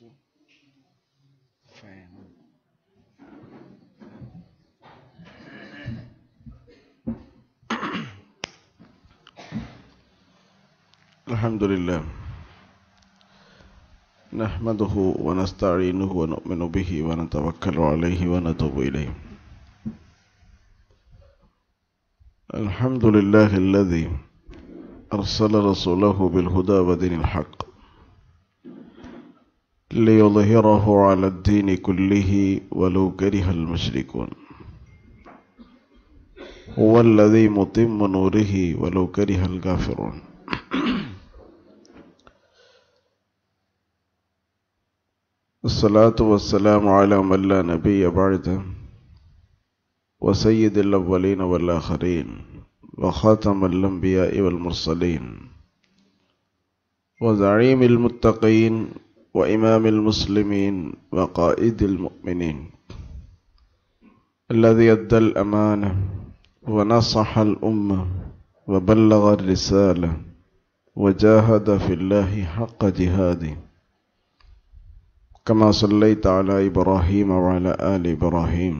الحمد لله نحمده ونستعينه ونؤمن به ونتوكل عليه ونتوب إليه الحمد لله الذي أرسل رسوله بالهدى ودين الحق ليظهره على الدين كله ولو كره المشركون هو الذي متم نوره ولو كره الكافرون الصلاة والسلام على من لا نبي بعده وسيد الأولين والآخرين وخاتم الأنبياء والمرسلين وزعيم المتقين وإمام المسلمين وقائد المؤمنين الذي أدى الأمانة ونصح الأمة وبلغ الرسالة وجاهد في الله حق جهاده كما صليت على إبراهيم وعلى آل إبراهيم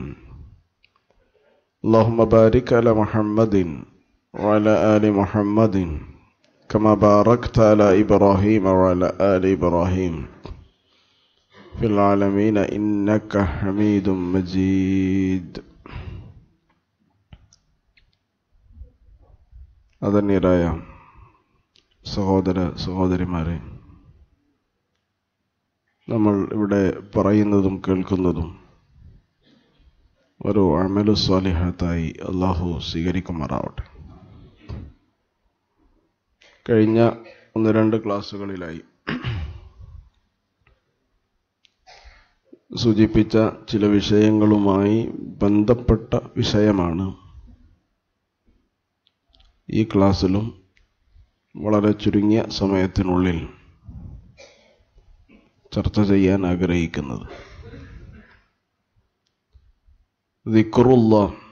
اللهم بارك على محمد وعلى آل محمد كما باركت على إبراهيم وعلى آل إبراهيم في العالمين إنك حميد مجيد അതന്യരായ സഹോദര സഹോദരിമാരെ നമ്മൾ ഇവിടെ പറയുന്നതും കേൾക്കുന്നതും ഒരു അമലു സ്വാലിഹത്തായി അള്ളാഹു സ്വീകരിക്കുമാറാവട്ടെ കഴിഞ്ഞ ഒന്ന് രണ്ട് ക്ലാസ്സുകളിലായി സൂചിപ്പിച്ച ചില വിഷയങ്ങളുമായി ബന്ധപ്പെട്ട വിഷയമാണ് ഈ ക്ലാസ്സിലും വളരെ ചുരുങ്ങിയ സമയത്തിനുള്ളിൽ ചർച്ച ചെയ്യാൻ ആഗ്രഹിക്കുന്നത് ദിക്റുള്ള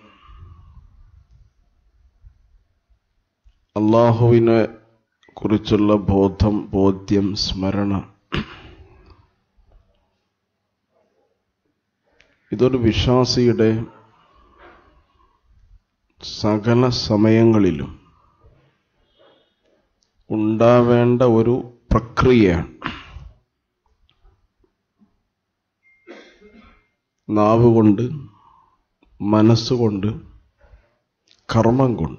അള്ളാഹുവിനെ കുറിച്ചുള്ള ബോധം ബോധ്യം സ്മരണ ഇതൊരു വിശ്വാസിയുടെ സകല സമയങ്ങളിലും ഉണ്ടാവേണ്ട ഒരു പ്രക്രിയയാണ് നാവ് കൊണ്ട് മനസ്സുകൊണ്ട് കർമ്മം കൊണ്ട്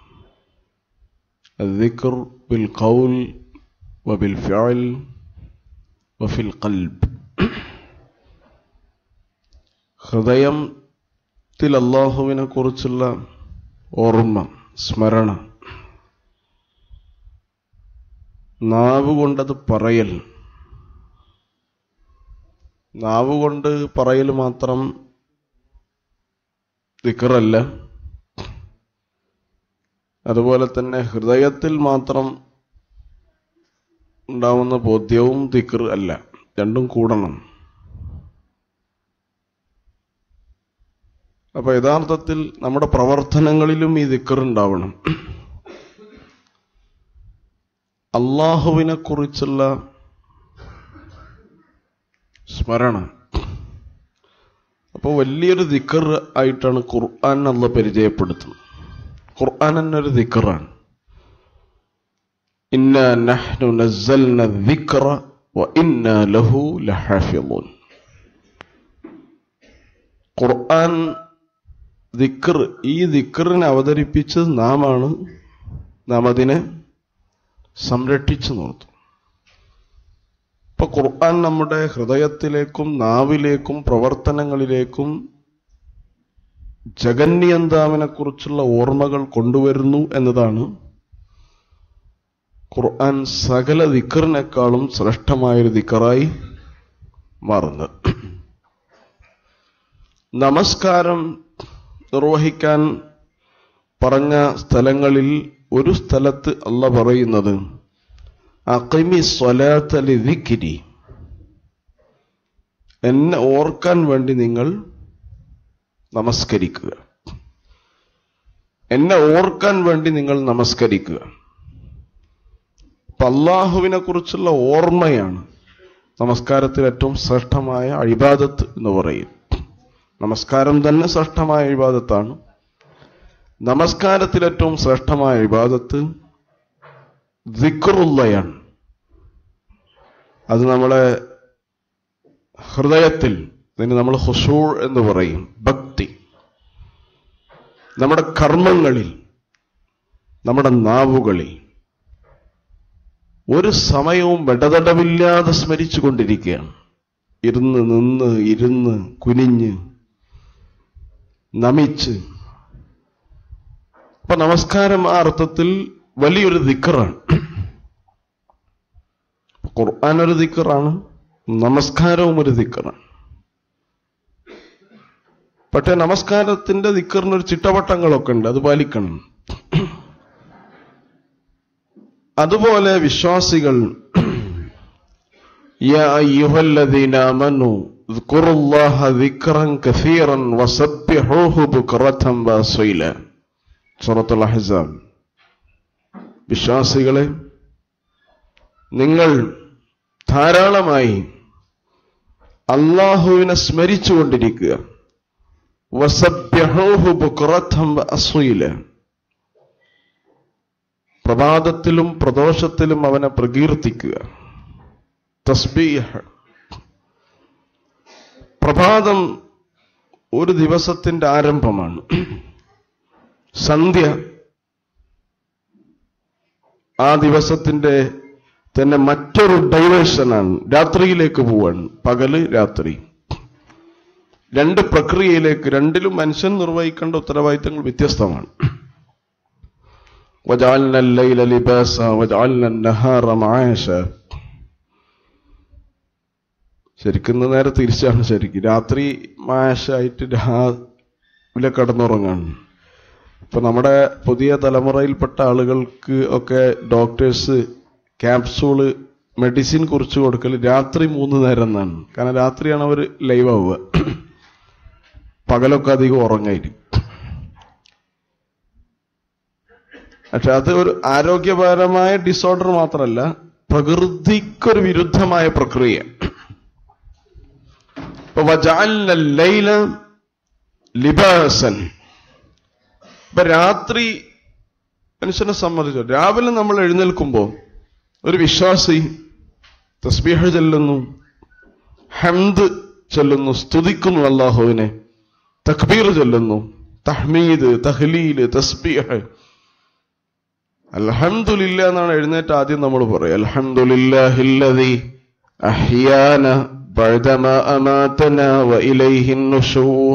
الذكر بالقول وبالفعل وفي القلب ഹൃദയത്തിൽ അള്ളാഹുവിനെ കുറിച്ചുള്ള ഓർമ്മ സ്മരണ നാവ് കൊണ്ടത് പറയൽ നാവ് കൊണ്ട് പറയൽ മാത്രം ദിക്കറല്ല അതുപോലെ തന്നെ ഹൃദയത്തിൽ മാത്രം ഉണ്ടാവുന്ന ബോധ്യവും ദിക്കർ അല്ല രണ്ടും കൂടണം അപ്പൊ യഥാർത്ഥത്തിൽ നമ്മുടെ പ്രവർത്തനങ്ങളിലും ഈ ദിക്കർ ഉണ്ടാവണം അള്ളാഹുവിനെ കുറിച്ചുള്ള സ്മരണ അപ്പോൾ വലിയൊരു ദിക്കർ ആയിട്ടാണ് ഖുർആൻ അല്ല പരിചയപ്പെടുത്തുന്നത് ഖുർആൻ എന്നൊരു ദിക്കറാണ് ഇന്ന നഹ്നു നസ്സൽന ദിക്റ വ ഇന്ന ലഹു ലഹാഫിളൂൻ ഖുർആൻ ദിക്ർ ഈ ദിക്റിനെ അവതരിപ്പിച്ചത് നാമാണ് നാം അതിനെ സംരക്ഷിച്ചു നിർത്തും ഇപ്പൊ ഖുർആൻ നമ്മുടെ ഹൃദയത്തിലേക്കും നാവിലേക്കും പ്രവർത്തനങ്ങളിലേക്കും ജഗന്യന്താവിനെ കുറിച്ചുള്ള ഓർമ്മകൾ കൊണ്ടുവരുന്നു എന്നതാണ് ഖുർആൻ സകല ദിക്കറിനേക്കാളും ശ്രേഷ്ഠമായൊരു ദിക്കറായി മാറുന്നത് നമസ്കാരം നിർവഹിക്കാൻ പറഞ്ഞ സ്ഥലങ്ങളിൽ ഒരു സ്ഥലത്ത് അല്ല പറയുന്നത് അക്കിമി സ്വലാത്തലി ദിക്കിരി എന്നെ ഓർക്കാൻ വേണ്ടി നിങ്ങൾ നമസ്കരിക്കുക എന്നെ ഓർക്കാൻ വേണ്ടി നിങ്ങൾ നമസ്കരിക്കുക അപ്പൊ അള്ളാഹുവിനെ കുറിച്ചുള്ള ഓർമ്മയാണ് നമസ്കാരത്തിൽ ഏറ്റവും ശ്രേഷ്ഠമായ അഴിബാദത്ത് എന്ന് പറയും നമസ്കാരം തന്നെ ശ്രേഷ്ഠമായ അഴിബാദത്താണ് നമസ്കാരത്തിൽ ഏറ്റവും ശ്രേഷ്ഠമായ അഴിബാദത്ത് ദിക്റുള്ളയാണ് അത് നമ്മളെ ഹൃദയത്തിൽ ഇതിന് നമ്മൾ ഹുസൂൾ എന്ന് പറയും ഭക്തി നമ്മുടെ കർമ്മങ്ങളിൽ നമ്മുടെ നാവുകളിൽ ഒരു സമയവും ഇടതടവില്ലാതെ സ്മരിച്ചു കൊണ്ടിരിക്കുകയാണ് ഇരുന്ന് നിന്ന് ഇരുന്ന് കുനിഞ്ഞ് നമിച്ച് അപ്പൊ നമസ്കാരം ആ അർത്ഥത്തിൽ വലിയൊരു ദിക്കറാണ് ഖുർആൻ ഒരു ദിക്കറാണ് നമസ്കാരവും ഒരു ദിക്കറാണ് പക്ഷെ നമസ്കാരത്തിന്റെ ദിക്കറിന് ഒരു ചിട്ടവട്ടങ്ങളൊക്കെ ഉണ്ട് അത് പാലിക്കണം അതുപോലെ വിശ്വാസികൾ യാ അയ്യുഹല്ലദീന ആമനു اذكروا الله ذكرا كثيرا وسبحوه بكرة واصيلا സൂറത്തുൽ അഹ്സാബ് വിശ്വാസികളെ നിങ്ങൾ ധാരാളമായി അള്ളാഹുവിനെ സ്മരിച്ചുകൊണ്ടിരിക്കുക വസബ്യഹൂഹു ബുക്റത്തം വഅസ്വീല പ്രഭാതത്തിലും പ്രദോഷത്തിലും അവനെ പ്രകീർത്തിക്കുക തസ്ബീഹ് പ്രഭാതം ഒരു ദിവസത്തിന്റെ ആരംഭമാണ് സന്ധ്യ ആ ദിവസത്തിന്റെ തന്നെ മറ്റൊരു ഡൈവേഷനാണ് രാത്രിയിലേക്ക് പോവാണ് പകല് രാത്രി രണ്ട് പ്രക്രിയയിലേക്ക് രണ്ടിലും മനുഷ്യൻ നിർവഹിക്കേണ്ട ഉത്തരവാദിത്തങ്ങൾ വ്യത്യസ്തമാണ് وجعلنا الليل لباسا وجعلنا النهار معاشا ശരിക്കും ഇന്ന് നേരെ തിരിച്ചാണ് ശരിക്കും രാത്രി മാഷായിട്ട് രാവിലെ കടന്നുറങ്ങാണ് ഇപ്പൊ നമ്മുടെ പുതിയ തലമുറയിൽപ്പെട്ട ആളുകൾക്ക് ഒക്കെ ഡോക്ടേഴ്സ് ക്യാപ്സൂള് മെഡിസിൻ കുറിച്ച് കൊടുക്കൽ രാത്രി മൂന്ന് നേരം എന്നാണ് കാരണം രാത്രിയാണ് അവർ ലൈവ് ആവുക പകലൊക്കെ അധികം ഉറങ്ങായിരിക്കും പക്ഷെ അത് ഒരു ആരോഗ്യപരമായ ഡിസോർഡർ മാത്രമല്ല പ്രകൃതിക്കൊരു വിരുദ്ധമായ പ്രക്രിയ ഇപ്പൊ വജാലിന ലൈല ലിബാസൻ ഇപ്പൊ രാത്രി മനുഷ്യനെ സംബന്ധിച്ചു രാവിലെ നമ്മൾ എഴുന്നേൽക്കുമ്പോൾ ഒരു വിശ്വാസി തസ്ബീഹ് ചെല്ലുന്നു ഹംദ് ചൊല്ലുന്നു സ്തുതിക്കുന്നു അള്ളാഹുവിനെ തക്ബീർ ചൊല്ലുന്നു തഹ്മീദ് തഹ്ലീല് തസ്ബീഹ് അൽഹംദുലില്ല എന്നാണ് എഴുന്നേറ്റ് ആദ്യം നമ്മൾ പറയും അൽഹംദുലില്ലാഹില്ലദി അഹ്യാന ബഅദമാ അമാതന വഇലൈഹിൻ നുശൂർ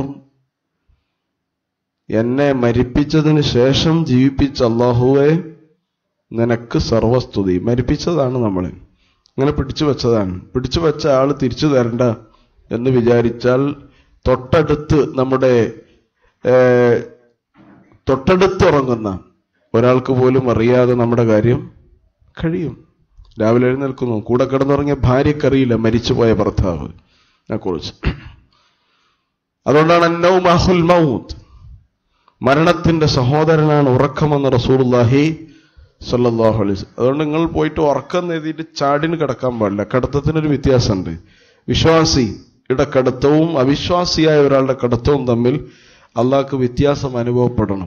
എന്നെ മരിപ്പിച്ചതിന് ശേഷം ജീവിപ്പിച്ച അള്ളാഹുവെ നിനക്ക് സർവസ്തുതി മരിപ്പിച്ചതാണ് നമ്മൾ അങ്ങനെ പിടിച്ചു വെച്ചതാണ് പിടിച്ചു വെച്ച ആള് തിരിച്ചു തരണ്ട എന്ന് വിചാരിച്ചാൽ തൊട്ടടുത്ത് നമ്മുടെ ഏർ, തൊട്ടടുത്തുറങ്ങുന്ന ഒരാൾക്ക് പോലും അറിയാതെ നമ്മുടെ കാര്യം കഴിയും രാവിലെ എഴുന്നേൽക്കുന്നു കൂടെ കിടന്നുറങ്ങിയ ഭാര്യക്കറിയില്ല മരിച്ചുപോയ ഭർത്താവ് കുറിച്ച് അതുകൊണ്ടാണ് അന്നൗമാഹുൽ മൗത്ത് മരണത്തിന്റെ സഹോദരനാണ് ഉറക്കമെന്ന് റസൂർലാഹി സല്ലല്ലാഹു അലൈഹി വസല്ലം. അതുകൊണ്ട് നിങ്ങൾ പോയിട്ട് ഉറക്കം എഴുതിയിട്ട് ചാടിന് കിടക്കാൻ പാടില്ല കിടത്തത്തിനൊരു വ്യത്യാസമുണ്ട് വിശ്വാസിയുടെ കിടത്തവും അവിശ്വാസിയായ ഒരാളുടെ കിടത്തവും തമ്മിൽ അള്ളാഹ്ക്ക് വ്യത്യാസം അനുഭവപ്പെടണം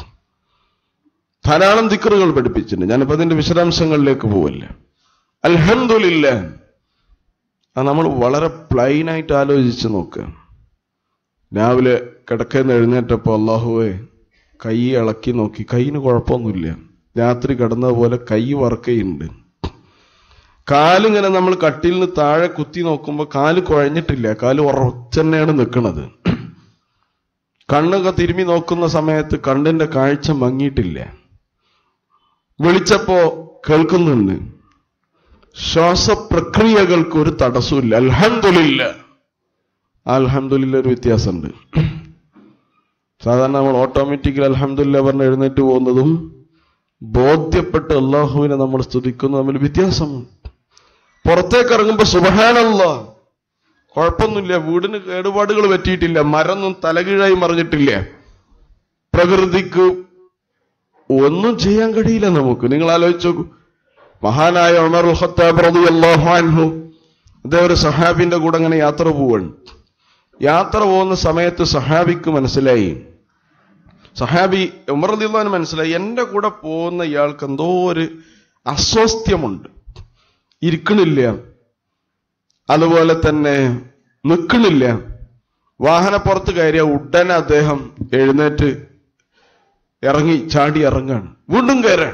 ധാരാളം ദിക്കറുകൾ പഠിപ്പിച്ചിട്ടുണ്ട് ഞാനിപ്പോ അതിന്റെ വിശദാംശങ്ങളിലേക്ക് പോവില്ല അൽഹംദുലില്ല അത് നമ്മൾ വളരെ പ്ലെയിനായിട്ട് ആലോചിച്ച് നോക്കുക രാവിലെ കിടക്കുന്ന എഴുന്നേറ്റപ്പോ അള്ളാഹുവെ കൈ ഇളക്കി നോക്കി കൈയിന് കുഴപ്പമൊന്നുമില്ല രാത്രി കിടന്ന പോലെ കൈ വറക്കയുണ്ട് കാലിങ്ങനെ നമ്മൾ കട്ടിൽ നിന്ന് താഴെ കുത്തി നോക്കുമ്പോൾ കാല് കുഴഞ്ഞിട്ടില്ല കാല് ഉറച്ചെന്നെയാണ് നിൽക്കുന്നത് കണ്ണൊക്കെ തിരുമ്മി നോക്കുന്ന സമയത്ത് കണ്ണിന്റെ കാഴ്ച മങ്ങിയിട്ടില്ല വിളിച്ചപ്പോ കേൾക്കുന്നുണ്ട് ശ്വാസപ്രക്രിയകൾക്ക് ഒരു തടസ്സമില്ല അൽഹംദുലില്ല അൽഹംദുലില്ല ഒരു വ്യത്യാസമുണ്ട് സാധാരണ നമ്മൾ ഓട്ടോമാറ്റിക്കലി അൽഹംദുലില്ല പറഞ്ഞ് എഴുന്നേറ്റ് പോകുന്നതും ബോധ്യപ്പെട്ട് അള്ളാഹുവിനെ നമ്മൾ സ്തുതിക്കുന്നു തമ്മിൽ വ്യത്യാസമുണ്ട് പുറത്തേക്ക് ഇറങ്ങുമ്പോ സുബഹാനല്ല കുഴപ്പമൊന്നുമില്ല വീടിന് കേടുപാടുകൾ പറ്റിയിട്ടില്ല മരൊന്നും തലകീഴായി മറിഞ്ഞിട്ടില്ല പ്രകൃതിക്ക് ഒന്നും ചെയ്യാൻ കഴിയില്ല നമുക്ക് നിങ്ങൾ ആലോചിച്ച് നോക്കൂ മഹാനായ ഉമർ ഖത്താബ് റളിയല്ലാഹു അൻഹു അദ്ദേഹം ഒരു സഹാബിന്റെ കൂടെ അങ്ങനെ യാത്ര പോവാണ് യാത്ര പോകുന്ന സമയത്ത് സഹാബിക്ക് മനസ്സിലായി സഹാബി ഉമർ റളിയല്ലാഹു മനസ്സിലായി എന്റെ കൂടെ പോകുന്ന ഇയാൾക്ക് എന്തോ ഒരു അസ്വാസ്ഥ്യമുണ്ട് ഇരിക്കണില്ല അതുപോലെ തന്നെ നിൽക്കണില്ല വാഹനപ്പുറത്ത് കയറിയ ഉടനെ അദ്ദേഹം എഴുന്നേറ്റ് ഇറങ്ങി ചാടി ഇറങ്ങാണ് വീണ്ടും കയറാൻ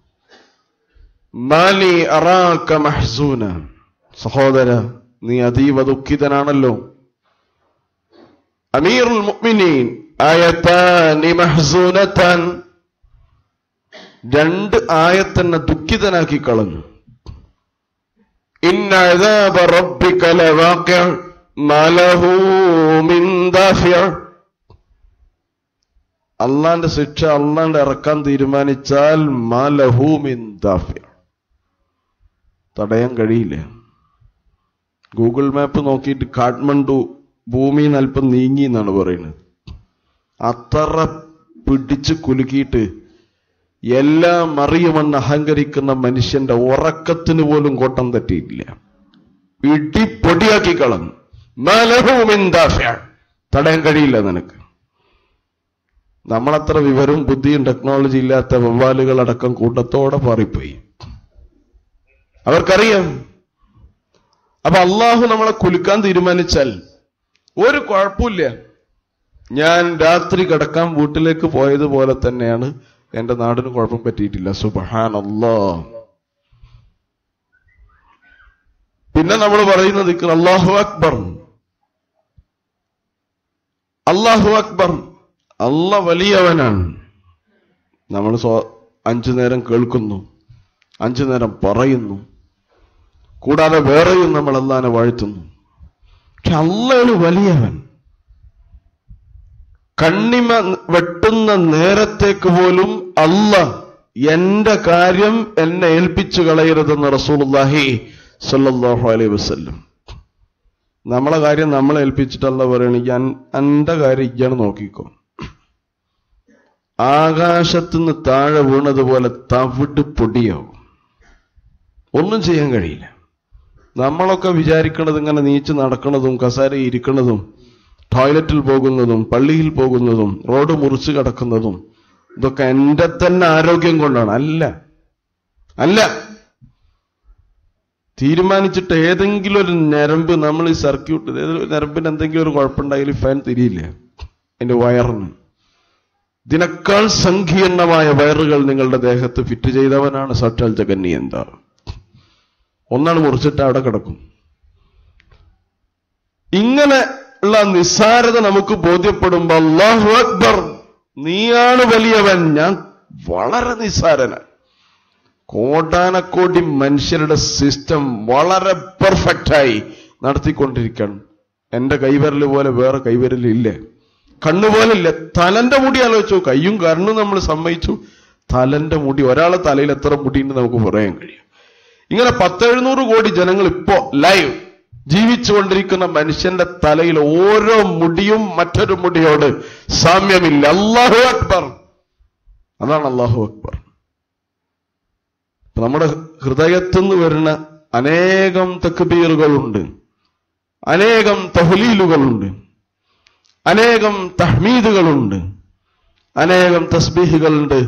മാലി അറാക്ക മഹ്സൂന സഹോദര നീ അതീവ ദുഃഖിതനാണല്ലോ അമീറുൽ മുഅ്മിനീൻ ആയത്താനി മഹ്സൂനത്താൻ രണ്ട് ആയത്തന്നെ ദുഃഖിതനാക്കി കളഞ്ഞു ഇന്ന അദാബ റബ്ബിക ലവാഖിഅ മാ ലഹു മിൻ ദാഫിഅ അള്ളാന്റെ ശിക്ഷ അള്ളാണ്ട് ഇറക്കാൻ തീരുമാനിച്ചാൽ മാ ലഹു മിൻ ദാഫിഅ തടയാൻ കഴിയില്ല ഗൂഗിൾ മാപ്പ് നോക്കിയിട്ട് കാഠ്മണ്ഡു ഭൂമിയിൽ നിന്ന് അല്പം നീങ്ങി എന്നാണ് പറയുന്നത് അത്ര പിടിച്ച് കുലുക്കിയിട്ട് എല്ലാം അറിയുമെന്ന് അഹങ്കരിക്കുന്ന മനുഷ്യന്റെ ഉറക്കത്തിന് പോലും കോട്ടം തട്ടിയിട്ടില്ല ഇടി പൊടിയാക്കി കളഞ്ഞു മലഹൂമിന്ദാഫ്യ തടയാൻ കഴിയില്ല നിനക്ക് നമ്മളത്ര വിവരവും ബുദ്ധിയും ടെക്നോളജി ഇല്ലാത്ത വവ്വാലുകൾ അടക്കം കൂട്ടത്തോടെ പാറിപ്പോയി അവർക്കറിയാം അപ്പൊ അള്ളാഹു നമ്മളെ കുലുക്കാൻ തീരുമാനിച്ചാൽ ഒരു കുഴപ്പമില്ല ഞാൻ രാത്രി കിടക്കാൻ വീട്ടിലേക്ക് പോയതുപോലെ തന്നെയാണ് എന്റെ നാടിന് കുഴപ്പം പറ്റിയിട്ടില്ല സുബഹാൻ പിന്നെ നമ്മൾ പറയുന്നത് അള്ളാഹു അക്ബർ അള്ളാഹു അക്ബർ അല്ല വലിയവനാണ് നമ്മൾ അഞ്ചു നേരം കേൾക്കുന്നു അഞ്ചു നേരം പറയുന്നു കൂടാതെ വേറെയും നമ്മൾ അള്ളാനെ വാഴ്ത്തുന്നു പക്ഷെ അള്ളയാണ് വലിയവൻ കണ്ണിമ വെട്ടുന്ന നേരത്തേക്ക് പോലും അല്ല എന്റെ കാര്യം എന്നെ ഏൽപ്പിച്ചു കളയരുതെന്ന് റസൂലുള്ളാഹി സല്ലല്ലാഹു അലൈഹി വസല്ലം നമ്മളെ കാര്യം നമ്മളെ ഏൽപ്പിച്ചിട്ടല്ല പറയണ ഞാൻ എന്റെ കാര്യം ഇയാണ് നോക്കിക്കോ ആകാശത്തുനിന്ന് താഴെ വീണതുപോലെ തവിട് പൊടിയാവും ഒന്നും ചെയ്യാൻ കഴിയില്ല നമ്മളൊക്കെ വിചാരിക്കണത് ഇങ്ങനെ നീച്ച് നടക്കുന്നതും കസാര ഇരിക്കുന്നതും ടോയ്ലറ്റിൽ പോകുന്നതും പള്ളിയിൽ പോകുന്നതും റോഡ് മുറിച്ച് കിടക്കുന്നതും ഇതൊക്കെ എന്റെ തന്നെ ആരോഗ്യം കൊണ്ടാണ് അല്ല അല്ല തീരുമാനിച്ചിട്ട് ഏതെങ്കിലും ഒരു ഞരമ്പ് നമ്മൾ ഈ സർക്യൂട്ട് ഞരമ്പിന് എന്തെങ്കിലും ഒരു കുഴപ്പമുണ്ടെങ്കിൽ ഫാൻ തിരിയില്ല എന്റെ വയറിന് ഇതിനേക്കാൾ സങ്കീർണമായ വയറുകൾ നിങ്ങളുടെ ദേഹത്ത് ഫിറ്റ് ചെയ്തവനാണ് സാക്ഷാൽ ജഗന്നി എന്താ ഒന്നാണ് മുറിച്ചിട്ട് അവിടെ കിടക്കും ഇങ്ങനെ ഉള്ള നിസ്സാരത നമുക്ക് ബോധ്യപ്പെടുമ്പോ അള്ളാഹു അക്ബർ നീയാണ് വലിയവൻ ഞാൻ വളരെ നിസ്സാരനാണ് കോടാനക്കോടി മനുഷ്യരുടെ സിസ്റ്റം വളരെ പെർഫെക്റ്റായി നടത്തിക്കൊണ്ടിരിക്കണം എന്റെ കൈവിരൽ പോലെ വേറെ കൈവിരലില്ല കണ്ണുപോലില്ല തലന്റെ മുടി ആലോചിച്ചു കയ്യും കണ്ണും നമ്മൾ സമ്മതിച്ചു തലന്റെ മുടി ഒരാളെ തലയിൽ എത്ര മുടിയുണ്ട് നമുക്ക് പറയാൻ കഴിയും ഇങ്ങനെ പത്തെഴുന്നൂറ് കോടി ജനങ്ങൾ ഇപ്പോ ലൈവ് ജീവിച്ചുകൊണ്ടിരിക്കുന്ന മനുഷ്യന്റെ തലയിൽ ഓരോ മുടിയും മറ്റൊരു മുടിയോട് സാമ്യമില്ല അള്ളാഹു അക്ബർ അതാണ് അള്ളാഹു അക്ബർ നമ്മുടെ ഹൃദയത്തിൽ നിന്ന് വരുന്ന അനേകം തക്ബീറുകളുണ്ട് അനേകം തഹ്ലീലുകളുണ്ട് അനേകം തഹ്മീദുകളുണ്ട് അനേകം തസ്ബീഹുകളുണ്ട്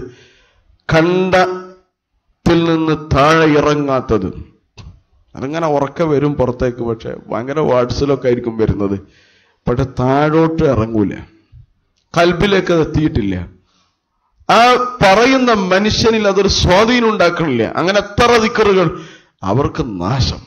കണ്ടത്തിൽ നിന്ന് താഴെ ഇറങ്ങാത്തത് അതങ്ങനെ ഉറക്ക വരും പുറത്തേക്ക് പക്ഷെ ഭയങ്കര വാട്സിലൊക്കെ ആയിരിക്കും വരുന്നത് പക്ഷെ താഴോട്ട് ഇറങ്ങൂല കൽബിലേക്ക് അത് എത്തിയിട്ടില്ല ആ പറയുന്ന മനുഷ്യനിൽ അതൊരു സ്വാധീനം ഉണ്ടാക്കണില്ല അങ്ങനെ എത്ര ദിക്കറുകൾ അവർക്ക് നാശം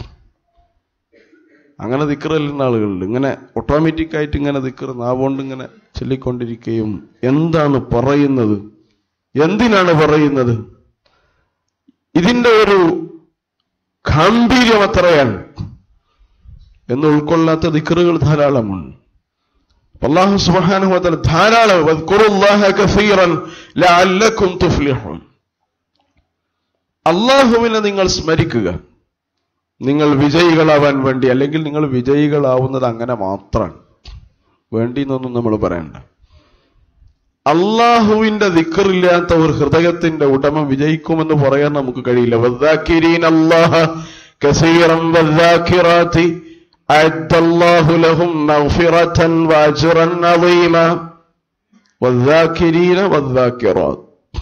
അങ്ങനെ ദിക്കറല്ലുന്ന ആളുകളുണ്ട് ഇങ്ങനെ ഓട്ടോമാറ്റിക് ആയിട്ട് ഇങ്ങനെ ദിക്കർ നാവുകൊണ്ട് ഇങ്ങനെ ചൊല്ലിക്കൊണ്ടിരിക്കുകയും എന്താണ് പറയുന്നത് എന്തിനാണ് പറയുന്നത് ഇതിന്റെ ഒരു ഗാംഭീര്യം അത്രയാണ് എന്ന് ഉൾക്കൊള്ളാത്ത ദിക്കറുകൾ ധാരാളമുണ്ട് അള്ളാഹു സുബ്ഹാനഹു വതആല ധാരാളം വദ്കുറുല്ലാഹ കസീറൻ ലഅല്ലക്കും തുഫ്ലിഹൂൻ അള്ളാഹുവിനെ നിങ്ങൾ സ്മരിക്കുക നിങ്ങൾ വിജയികളാവാൻ വേണ്ടി അല്ലെങ്കിൽ നിങ്ങൾ വിജയികളാവുന്നത് അങ്ങനെ മാത്രമാണ് വേണ്ടി എന്നൊന്നും നമ്മൾ പറയണ്ട അള്ളാഹുവിന്റെ ദിക്കറില്ലാത്ത ഒരു ഹൃദയത്തിന്റെ ഉടമ വിജയിക്കുമെന്ന് പറയാൻ നമുക്ക് കഴിയില്ല വദ്ദാക്കിരീൻ അല്ലാഹ كثيرا والذاكرات أعد الله لهم مغفرة وأجرا عظيما والذاكرين والذاكرات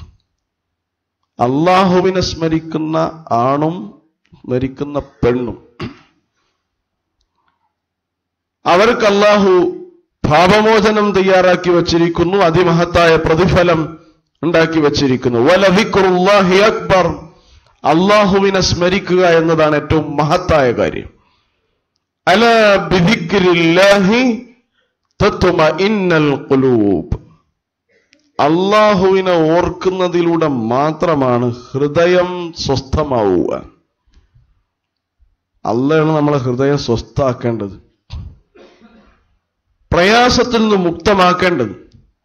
അള്ളാഹുവിനെ സ്മരിക്കുന്ന ആണും സ്മരിക്കുന്ന പെണ്ണും അവർക്ക് അള്ളാഹു പാപമോചനം തയ്യാറാക്കി വച്ചിരിക്കുന്നു അതിമഹത്തായ പ്രതിഫലം ഉണ്ടാക്കി വച്ചിരിക്കുന്നു വലഹിക്കുറുല്ലാഹി അക്ബർ അള്ളാഹുവിനെ സ്മരിക്കുക എന്നതാണ് ഏറ്റവും മഹത്തായ കാര്യം അല ബിദിക്രില്ലാഹി തത്വമഇന്നൽ ഖുലൂബ് അള്ളാഹുവിനെ ഓർക്കുന്നതിലൂടെ മാത്രമാണ് ഹൃദയം സ്വസ്ഥമാവുക അള്ളയാണ് നമ്മളെ ഹൃദയം സ്വസ്ഥാക്കേണ്ടത് പ്രയാസത്തിൽ നിന്ന് മുക്തമാക്കേണ്ടത്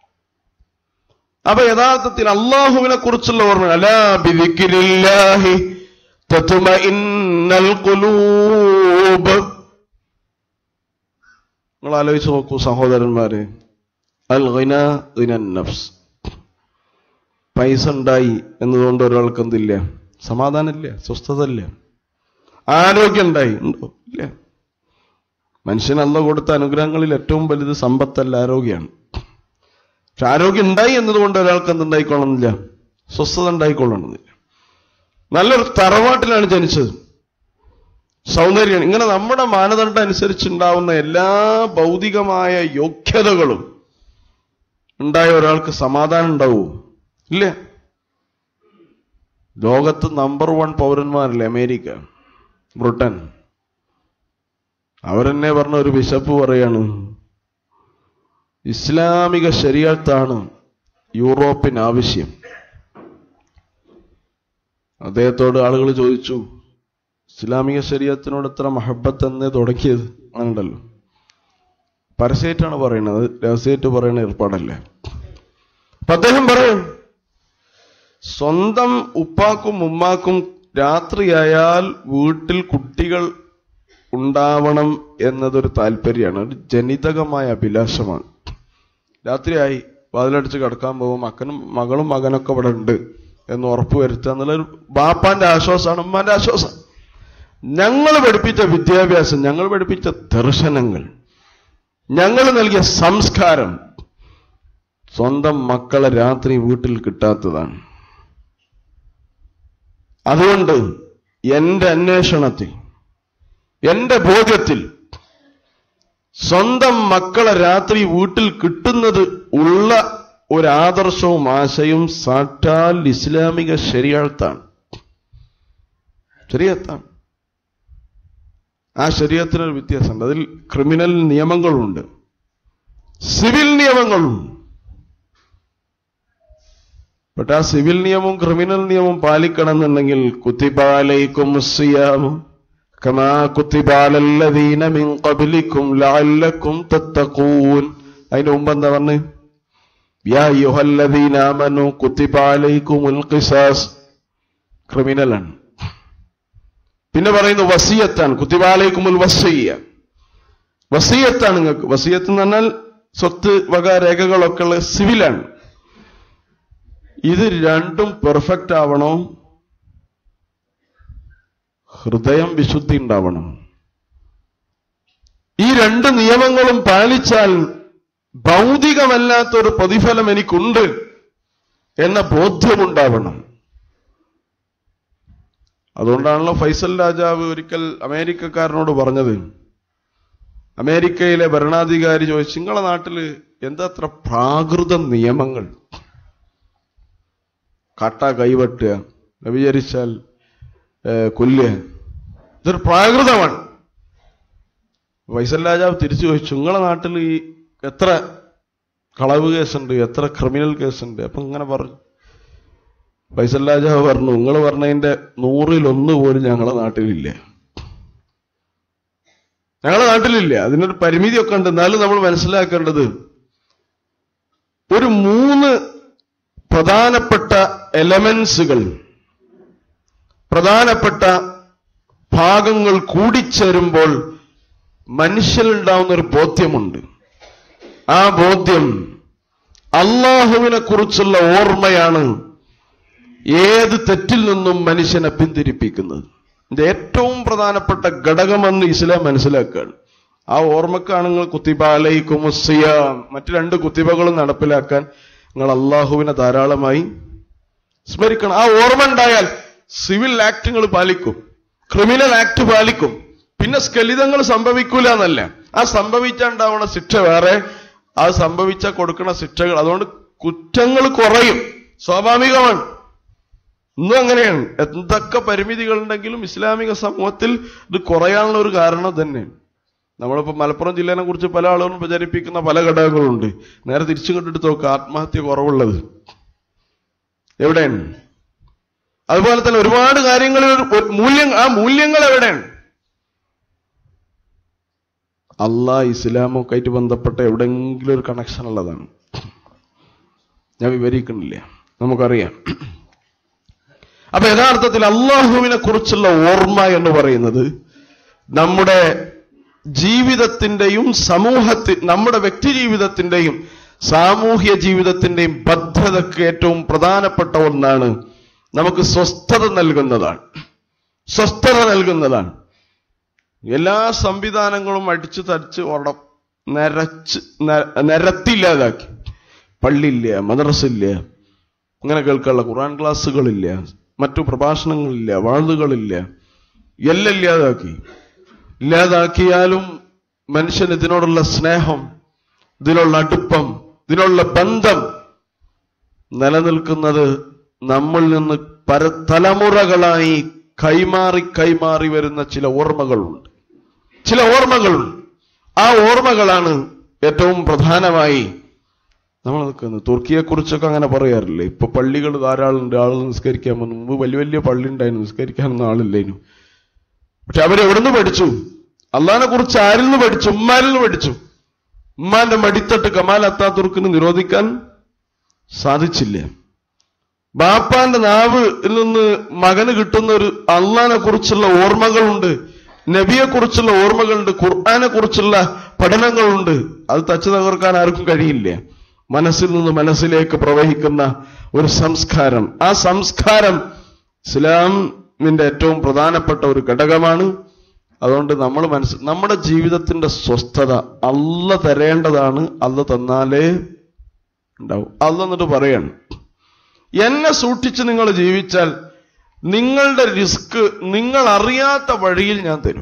അപ്പൊ യഥാർത്ഥത്തിൽ അള്ളാഹുവിനെ കുറിച്ചുള്ള ഓർമ്മ അലാ ബിദിക്രില്ലാഹി തത്മഇന്നൽ ഖുലൂബ് നിങ്ങൾ ആലോചിച്ച് നോക്കൂ സഹോദരന്മാരെ അൽ ഗിന ഗിനൻ നഫ്സ് പൈസ ഉണ്ടായി എന്നതുകൊണ്ട് ഒരാൾക്ക് എന്തില്ല സമാധാനമില്ല സ്വസ്ഥത ഇല്ല ആരോഗ്യം ഉണ്ടായി ഉണ്ടോ ഇല്ല മനുഷ്യൻ അല്ല കൊടുത്ത അനുഗ്രഹങ്ങളിൽ ഏറ്റവും വലുത് സമ്പത്തല്ല ആരോഗ്യമാണ് പക്ഷെ ആരോഗ്യം ഉണ്ടായി എന്നതുകൊണ്ട് ഒരാൾക്ക് എന്തുണ്ടായിക്കൊള്ളണമെന്നില്ല സ്വസ്ഥത ഉണ്ടായിക്കൊള്ളണമെന്നില്ല നല്ലൊരു തറവാട്ടിലാണ് ജനിച്ചത് സൗന്ദര്യമാണ് ഇങ്ങനെ നമ്മുടെ മാനദണ്ഡം അനുസരിച്ചുണ്ടാവുന്ന എല്ലാ ഭൗതികമായ യോഗ്യതകളും ഉണ്ടായ ഒരാൾക്ക് സമാധാനം ഉണ്ടാവൂ ഇല്ല ലോകത്ത് നമ്പർ വൺ പൗരന്മാരല്ലേ അമേരിക്ക ബ്രിട്ടൻ അവരെന്നെ പറഞ്ഞ ഒരു വിശപ്പ് പറയാണ് ഇസ്ലാമിക ശരീരത്താണ് യൂറോപ്പിന് ആവശ്യം അദ്ദേഹത്തോട് ആളുകൾ ചോദിച്ചു ഇസ്ലാമിക ശരീരത്തിനോട് ഇത്ര മഹബത്ത് എന്നേ തുടങ്ങിയത് അങ്ങനെയുണ്ടല്ലോ പരസ്യമായിട്ടാണ് പറയുന്നത് രഹസ്യമായിട്ട് പറയുന്ന ഏർപ്പാടല്ല അപ്പൊ അദ്ദേഹം പറയും സ്വന്തം ഉപ്പാക്കും ഉമ്മാക്കും രാത്രിയായാൽ വീട്ടിൽ കുട്ടികൾ ഉണ്ടാവണം എന്നതൊരു താല്പര്യമാണ് ഒരു ജനിതകമായ അഭിലാഷമാണ് രാത്രിയായി വാതിലടിച്ച് കിടക്കാൻ പോകും മക്കനും മകളും മകനൊക്കെ ഇവിടെ ഉണ്ട് എന്ന് ഉറപ്പുവരുത്തുക എന്നുള്ളൊരു ബാപ്പാന്റെ ആശ്വാസമാണ് ഉമ്മാന്റെ ആശ്വാസം ഞങ്ങൾ പഠിപ്പിച്ച വിദ്യാഭ്യാസം ഞങ്ങൾ പഠിപ്പിച്ച ദർശനങ്ങൾ ഞങ്ങൾ നൽകിയ സംസ്കാരം സ്വന്തം മക്കളെ രാത്രി വീട്ടിൽ കിട്ടാത്തതാണ് അതുകൊണ്ട് എന്റെ അന്വേഷണത്തിൽ എന്റെ ബോധ്യത്തിൽ സ്വന്തം മക്കളെ രാത്രി വീട്ടിൽ കിട്ടുന്നത് ഉള്ള ഒരു ആദർശവും ആശയവും സാക്ഷാൽ ഇസ്ലാമിക ശരിയാത്താണ് ശരിയത്താണ് ആ ശരീരത്തിനൊരു വ്യത്യാസമുണ്ട് അതിൽ ക്രിമിനൽ നിയമങ്ങളുണ്ട് സിവിൽ നിയമങ്ങളുണ്ട് പക്ഷെ ആ സിവിൽ നിയമവും ക്രിമിനൽ നിയമവും പാലിക്കണമെന്നുണ്ടെങ്കിൽ കുത്തിബാലയ്ക്കും സിയാമും كما كتب على الذين من قبلكم لعلكم تتقون അതിന് മുമ്പ് എന്താ പറഞ്ഞ് യാ യുഹല്ലദീന ആമനു കുത്തിബ അലൈക്കുമുൽ ഖിസാസ് ക്രിമിനലാണ് പിന്നെ പറയുന്നു വസിയത്താണ് കുത്തിബ അലൈക്കുമുൽ വസിയ വസിയത്താണ് നിങ്ങൾക്ക് വസിയത്ത് എന്ന് പറഞ്ഞാൽ സ്വത്ത് വക രേഖകളൊക്കെ ഉള്ള സിവിലാണ് ഇത് രണ്ടും പെർഫെക്റ്റ് ആവണോ ഹൃദയം വിശുദ്ധി ഉണ്ടാവണം ഈ രണ്ട് നിയമങ്ങളും പാലിച്ചാൽ ഭൗതികമല്ലാത്തൊരു പ്രതിഫലം എനിക്കുണ്ട് എന്ന ബോധ്യമുണ്ടാവണം അതുകൊണ്ടാണല്ലോ ഫൈസൽ രാജാവ് ഒരിക്കൽ അമേരിക്കക്കാരനോട് പറഞ്ഞത് അമേരിക്കയിലെ ഭരണാധികാരി ചോദിച്ചു നിങ്ങളെ നാട്ടില് എന്താ അത്ര പ്രാകൃത നിയമങ്ങൾ കട്ട കൈവെട്ടുക വ്യഭിചരിച്ചാൽ കൊല്ലുക ഇതൊരു പ്രാകൃതമാണ് ഫൈസൽ രാജാവ് തിരിച്ചു ചോദിച്ചു നിങ്ങളെ നാട്ടിൽ ഈ എത്ര കളവ് കേസുണ്ട് എത്ര ക്രിമിനൽ കേസുണ്ട് അപ്പൊ ഇങ്ങനെ പറഞ്ഞു ഫൈസൽ രാജാവ് പറഞ്ഞു നിങ്ങൾ പറഞ്ഞതിന്റെ നൂറിലൊന്ന് പോലും ഞങ്ങളെ നാട്ടിലില്ല ഞങ്ങളെ നാട്ടിലില്ല അതിനൊരു പരിമിതിയൊക്കെ ഉണ്ട് എന്നാലും നമ്മൾ മനസ്സിലാക്കേണ്ടത് ഒരു മൂന്ന് പ്രധാനപ്പെട്ട എലമെന്റ്സുകൾ പ്രധാനപ്പെട്ട ഭാഗങ്ങൾ കൂടിച്ചേരുമ്പോൾ മനുഷ്യനുണ്ടാവുന്ന ഒരു ബോധ്യമുണ്ട് ആ ബോധ്യം അള്ളാഹുവിനെ കുറിച്ചുള്ള ഓർമ്മയാണ് ഏത് തെറ്റിൽ നിന്നും മനുഷ്യനെ പിന്തിരിപ്പിക്കുന്നത് ഇത് ഏറ്റവും പ്രധാനപ്പെട്ട ഘടകമെന്ന് ഇസ്ലാം മനസ്സിലാക്കുകയാണ് ആ ഓർമ്മക്കാണ് നിങ്ങൾ കുത്തിബാലയിക്കും മറ്റു രണ്ട് കുത്തിബകളും നടപ്പിലാക്കാൻ നിങ്ങൾ അള്ളാഹുവിനെ ധാരാളമായി സ്മരിക്കണം ആ ഓർമ്മ ഉണ്ടായാൽ സിവിൽ ആക്ടുകൾ പാലിക്കും ക്രിമിനൽ ആക്ട് പാലിക്കും പിന്നെ സ്കലിതങ്ങൾ സംഭവിക്കൂല എന്നല്ല ആ സംഭവിച്ചുണ്ടാവുന്ന ശിക്ഷ വേറെ ആ സംഭവിച്ച കൊടുക്കുന്ന ശിക്ഷകൾ അതുകൊണ്ട് കുറ്റങ്ങൾ കുറയും സ്വാഭാവികമാണ് ഇന്നും അങ്ങനെയാണ് എന്തൊക്കെ പരിമിതികളുണ്ടെങ്കിലും ഇസ്ലാമിക സമൂഹത്തിൽ ഇത് കുറയാനുള്ള ഒരു കാരണം തന്നെയാണ് നമ്മളിപ്പോ മലപ്പുറം ജില്ലേനെ കുറിച്ച് പല ആളുകളും പ്രചരിപ്പിക്കുന്ന പല ഘടകങ്ങളുണ്ട് നേരെ തിരിച്ചു കണ്ടെടുത്ത് നോക്കുക ആത്മഹത്യ കുറവുള്ളത് എവിടെയാണ് അതുപോലെ തന്നെ ഒരുപാട് കാര്യങ്ങളിൽ ഒരു- ഒരു മൂല്യം ആ മൂല്യങ്ങൾ എവിടെയാണ് അള്ളാഹ് ഇസ്ലാമൊക്കെ ആയിട്ട് ബന്ധപ്പെട്ട എവിടെയെങ്കിലും ഒരു കണക്ഷൻ ഉള്ളതാണ് ഞാൻ വിവരിക്കുന്നില്ല നമുക്കറിയാം അപ്പൊ യഥാർത്ഥത്തിൽ അള്ളാഹുവിനെ കുറിച്ചുള്ള ഓർമ്മ എന്ന് പറയുന്നത് നമ്മുടെ ജീവിതത്തിന്റെയും സമൂഹത്തിൽ നമ്മുടെ വ്യക്തി ജീവിതത്തിന്റെയും സാമൂഹ്യ ജീവിതത്തിന്റെയും ബദ്ധതക്ക് ഏറ്റവും പ്രധാനപ്പെട്ട ഒന്നാണ് നമുക്ക് സ്വസ്ഥത നൽകുന്നതാണ് സ്വസ്ഥത നൽകുന്നതാണ് എല്ലാ സംവിധാനങ്ങളും അടിച്ചു തരിച്ച് ഉട നിരച്ച് ന- നിരത്തില്ലാതാക്കി പള്ളിയില്ല മദ്രസില്ല അങ്ങനെ കേൾക്കാനുള്ള ഖുറാൻ ക്ലാസ്സുകളില്ല മറ്റു പ്രഭാഷണങ്ങളില്ല വാഴുതുകളില്ല എല്ലാം ഇല്ലാതാക്കി ഇല്ലാതാക്കിയാലും മനുഷ്യൻ ഇതിനോടുള്ള സ്നേഹം ഇതിനുള്ള അടുപ്പം ഇതിനുള്ള ബന്ധം നിലനിൽക്കുന്നത് നമ്മിൽ നിന്ന് പര തലമുറകളായി കൈമാറി കൈമാറി വരുന്ന ചില ഓർമ്മകളുണ്ട് ചില ഓർമ്മകളുണ്ട് ആ ഓർമ്മകളാണ് ഏറ്റവും പ്രധാനമായി നമ്മൾ നിൽക്കുന്നത് തുർക്കിയെ കുറിച്ചൊക്കെ അങ്ങനെ പറയാറില്ലേ ഇപ്പൊ പള്ളികൾ ധാരാളം ഉണ്ട് ആളുകൾ നിസ്കരിക്കാൻ വന്നു മുമ്പ് വലിയ വലിയ പള്ളി ഉണ്ടായിരുന്നു നിസ്കരിക്കാനൊന്നും ആളില്ലേനു പക്ഷെ അവരെവിടുന്ന് പഠിച്ചു അള്ളഹാനെ കുറിച്ച് ആരിൽ നിന്ന് പഠിച്ചു ഉമ്മാരിൽ നിന്ന് പഠിച്ചു ഉമ്മാന്റെ മടിത്തട്ട് കമാൽ അത്താത്തുർക്കിന് നിരോധിക്കാൻ സാധിച്ചില്ല ബാപ്പാന്റെ നാവിൽ നിന്ന് മകന് കിട്ടുന്ന ഒരു അള്ളഹാനെ കുറിച്ചുള്ള ഓർമ്മകളുണ്ട് നബിയെ കുറിച്ചുള്ള ഓർമ്മകളുണ്ട് ഖുർആനെ കുറിച്ചുള്ള പഠനങ്ങളുണ്ട് അത് തച്ചു തകർക്കാൻ ആർക്കും കഴിയില്ല മനസ്സിൽ നിന്ന് മനസ്സിലേക്ക് പ്രവഹിക്കുന്ന ഒരു സംസ്കാരം ആ സംസ്കാരം ഇസ്ലാമിന്റെ ഏറ്റവും പ്രധാനപ്പെട്ട ഒരു ഘടകമാണ് അതുകൊണ്ട് നമ്മൾ മനസ്സ് നമ്മുടെ ജീവിതത്തിന്റെ സ്വസ്ഥത അല്ല തരേണ്ടതാണ് അല്ല തന്നാലേ ഉണ്ടാവും അല്ല എന്നിട്ട് പറയാണ് എന്നെ സൂക്ഷിച്ച് നിങ്ങൾ ജീവിച്ചാൽ നിങ്ങളുടെ റിസ്ക് നിങ്ങൾ അറിയാത്ത വഴിയിൽ ഞാൻ തരും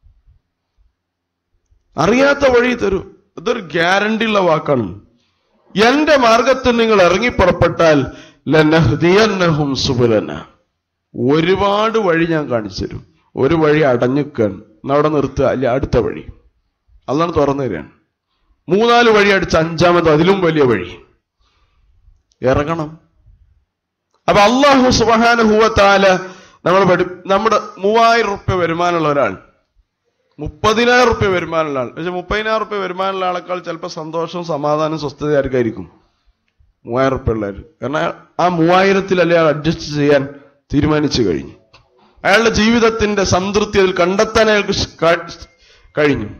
അറിയാത്ത വഴി തരും ഇതൊരു ഗ്യാരണ്ടി ഉള്ള വാക്കാണ് എന്റെ മാർഗത്തിൽ നിങ്ങൾ ഇറങ്ങി പുറപ്പെട്ടാൽ ലനഹ്ദിയന്നഹും സുബുലന ഒരുപാട് വഴി ഞാൻ കാണിച്ചു തരും ഒരു വഴി അടഞ്ഞുക്കാൻ അവിടെ നിർത്തുക അല്ല അടുത്ത വഴി അതാണ് തുറന്നു തരികയാണ് മൂന്നാല് വഴി അടിച്ച് അഞ്ചാമത് അതിലും വലിയ വഴി ഇറങ്ങണം അപ്പൊ അള്ളാഹു സുബാനുഭൂവത്താല നമ്മൾ പഠി നമ്മുടെ മൂവായിരം റുപ്യ വരുമാനമുള്ള ഒരാൾ മുപ്പതിനായിരം റുപ്യ വരുമാനമുള്ള ആൾ പക്ഷെ മുപ്പതിനായിരം റുപ്യ വരുമാനമുള്ള ആളെക്കാൾ ചിലപ്പോൾ സന്തോഷവും സമാധാനവും സ്വസ്ഥതയാർക്കായിരിക്കും മൂവായിരം റുപ്യ ഉള്ളവർ കാരണം ആ മൂവായിരത്തിലല്ലേ അയാൾ അഡ്ജസ്റ്റ് ചെയ്യാൻ തീരുമാനിച്ചു കഴിഞ്ഞു അയാളുടെ ജീവിതത്തിന്റെ സംതൃപ്തി അതിൽ കണ്ടെത്താൻ അയാൾക്ക് സ് ക- കഴിഞ്ഞു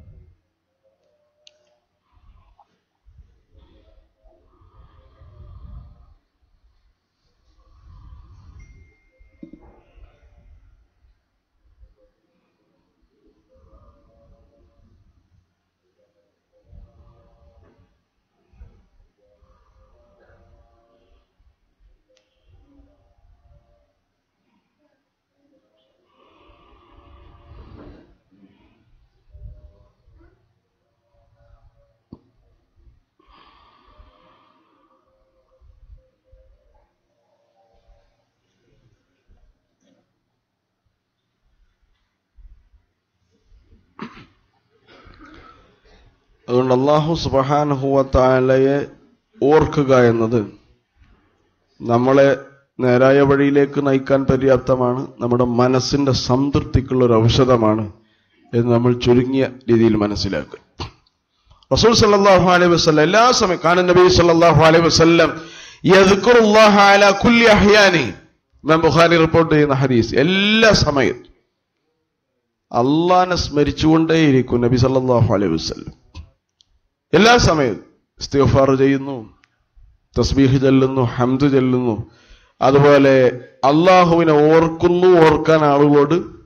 അതുകൊണ്ട് അള്ളാഹു സുബഹാനുഹുവത്താലയെ ഓർക്കുക എന്നത് നമ്മളെ നേരായ വഴിയിലേക്ക് നയിക്കാൻ പര്യാപ്തമാണ് നമ്മുടെ മനസ്സിന്റെ സംതൃപ്തിക്കുള്ള ഒരു ഔഷധമാണ് എന്ന് നമ്മൾ ചുരുങ്ങിയ രീതിയിൽ മനസ്സിലാക്കുക റസൂൽ സല്ലല്ലാഹു അലൈഹി വസല്ലം എല്ലാ സമയം കാന നബി സല്ലല്ലാഹു അലൈഹി വസല്ലം യദ്കുറുല്ലാഹ അലാ കുല്ലി അഹ്യാനി ഇമാം ബുഖാരി റിപ്പോർട്ട് ചെയ്യുന്ന ഹദീസ് എല്ലാ സമയത്തും അള്ളാനെ സ്മരിച്ചുകൊണ്ടേയിരിക്കും നബി സല്ലല്ലാഹു അലൈഹി വസല്ലം എല്ലാ സമയവും ഇസ്തിഗ്ഫാർ ചെയ്യുന്നു തസ്ബീഹ് ചെല്ലുന്നു ഹംദ് ചെല്ലുന്നു അതുപോലെ അള്ളാഹുവിനെ ഓർക്കുന്നു ഓർക്കാൻ ആളുകളോട്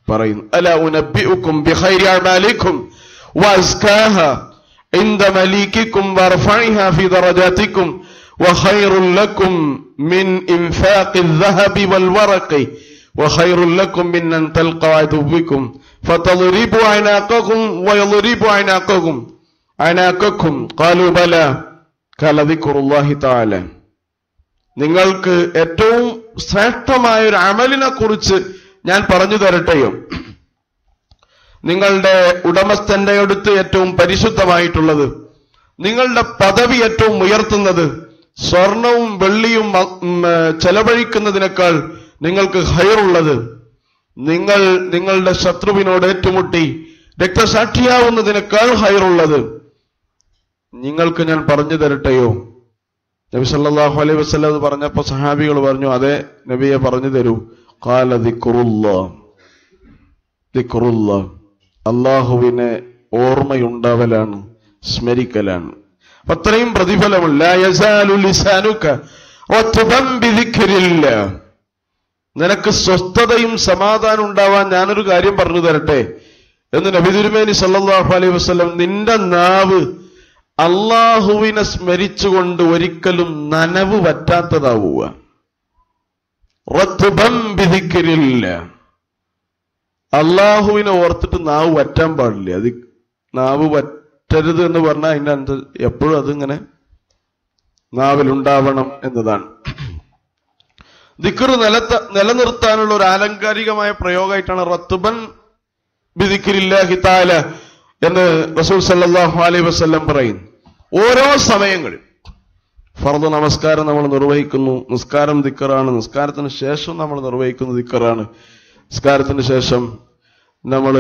പറയുന്നു അല ഉനബ്ബിഉക്കും ബിഖൈരി അഅമാലിക്കും വഅസ്കാഹ عند مليككم وارفعها في درجاتكم وخير لكم من إنفاق الذهب والورق وخير لكم من أن تلقوا عدوكم فتضربوا عناقكم ويضربوا عناقكم عناقكم قالوا بلى قال ذكر الله تعالى നിങ്ങൾക്ക് ഏറ്റവും ശ്രേഷ്ഠമായ ഒരു അമലിനെ കുറിച്ച് ഞാൻ പറഞ്ഞു തരട്ടെയോ നിങ്ങളുടെ ഉടമസ്ഥന്റെ അടുത്ത് ഏറ്റവും പരിശുദ്ധമായിട്ടുള്ളത് നിങ്ങളുടെ പദവി ഏറ്റവും ഉയർത്തുന്നത് സ്വർണവും വെള്ളിയും ഉം, ഏ, ചെലവഴിക്കുന്നതിനേക്കാൾ നിങ്ങൾക്ക് ഹയറുള്ളത് നിങ്ങൾ നിങ്ങളുടെ ശത്രുവിനോട് ഏറ്റുമുട്ടി രക്തസാക്ഷിയാവുന്നതിനേക്കാൾ ഹയറുള്ളത് നിങ്ങൾക്ക് ഞാൻ പറഞ്ഞു തരട്ടെയോ നബി സല്ലല്ലാഹു അലൈഹി വസല്ലം അത് പറഞ്ഞപ്പോ സഹാബികൾ പറഞ്ഞു അതെ നബിയെ പറഞ്ഞു തരൂ ഖാല ദിക്റുല്ലാ ദിക്റുല്ലാ അള്ളാഹുവിനെ ഓർമ്മയുണ്ടാവലാണ് സ്മരിക്കലാണ് അപ്പൊ അത്രയും പ്രതിഫലമുള്ള ലാ യസാലു ലിസാനുക റത്ബൻ ബിദിക്രില്ലാ. നിനക്ക് സ്വസ്ഥതയും സമാധാനം ഉണ്ടാവാൻ ഞാനൊരു കാര്യം പറഞ്ഞു തരട്ടെ എന്ന് നബി തിരുമേനി സല്ലല്ലാഹു അലൈഹി വസല്ലം നിന്റെ നാവ് അള്ളാഹുവിനെ സ്മരിച്ചുകൊണ്ട് ഒരിക്കലും നനവ് പറ്റാത്തതാവുക റത്ബൻ ബിദിക്രില്ലാ. അള്ളാഹുവിനെ ഓർത്തിട്ട് നാവ് വറ്റാൻ പാടില്ല അത് നാവ് വറ്റരുത് എന്ന് പറഞ്ഞാൽ അതിന്റെ അന്ത എപ്പോഴും അതിങ്ങനെ നാവിലുണ്ടാവണം എന്നതാണ് ദിക്കർ നിലത്ത നിലനിർത്താനുള്ള ഒരു ആലങ്കാരികമായ പ്രയോഗമായിട്ടാണ് റത്തുബൻ ബിദിക്രില്ലാഹി താല എന്ന് റസൂൽ സല്ലല്ലാഹു അലൈഹി വസല്ലം പറയുന്നു ഓരോ സമയങ്ങളിൽ ഫർദ് നമസ്കാരം നമ്മൾ നിർവഹിക്കുന്നു നിസ്കാരം ദിക്കറാണ് നിസ്കാരത്തിന് ശേഷം നമ്മൾ നിർവഹിക്കുന്ന ദിക്കറാണ് നിസ്കാരത്തിന് ശേഷം നമ്മൾ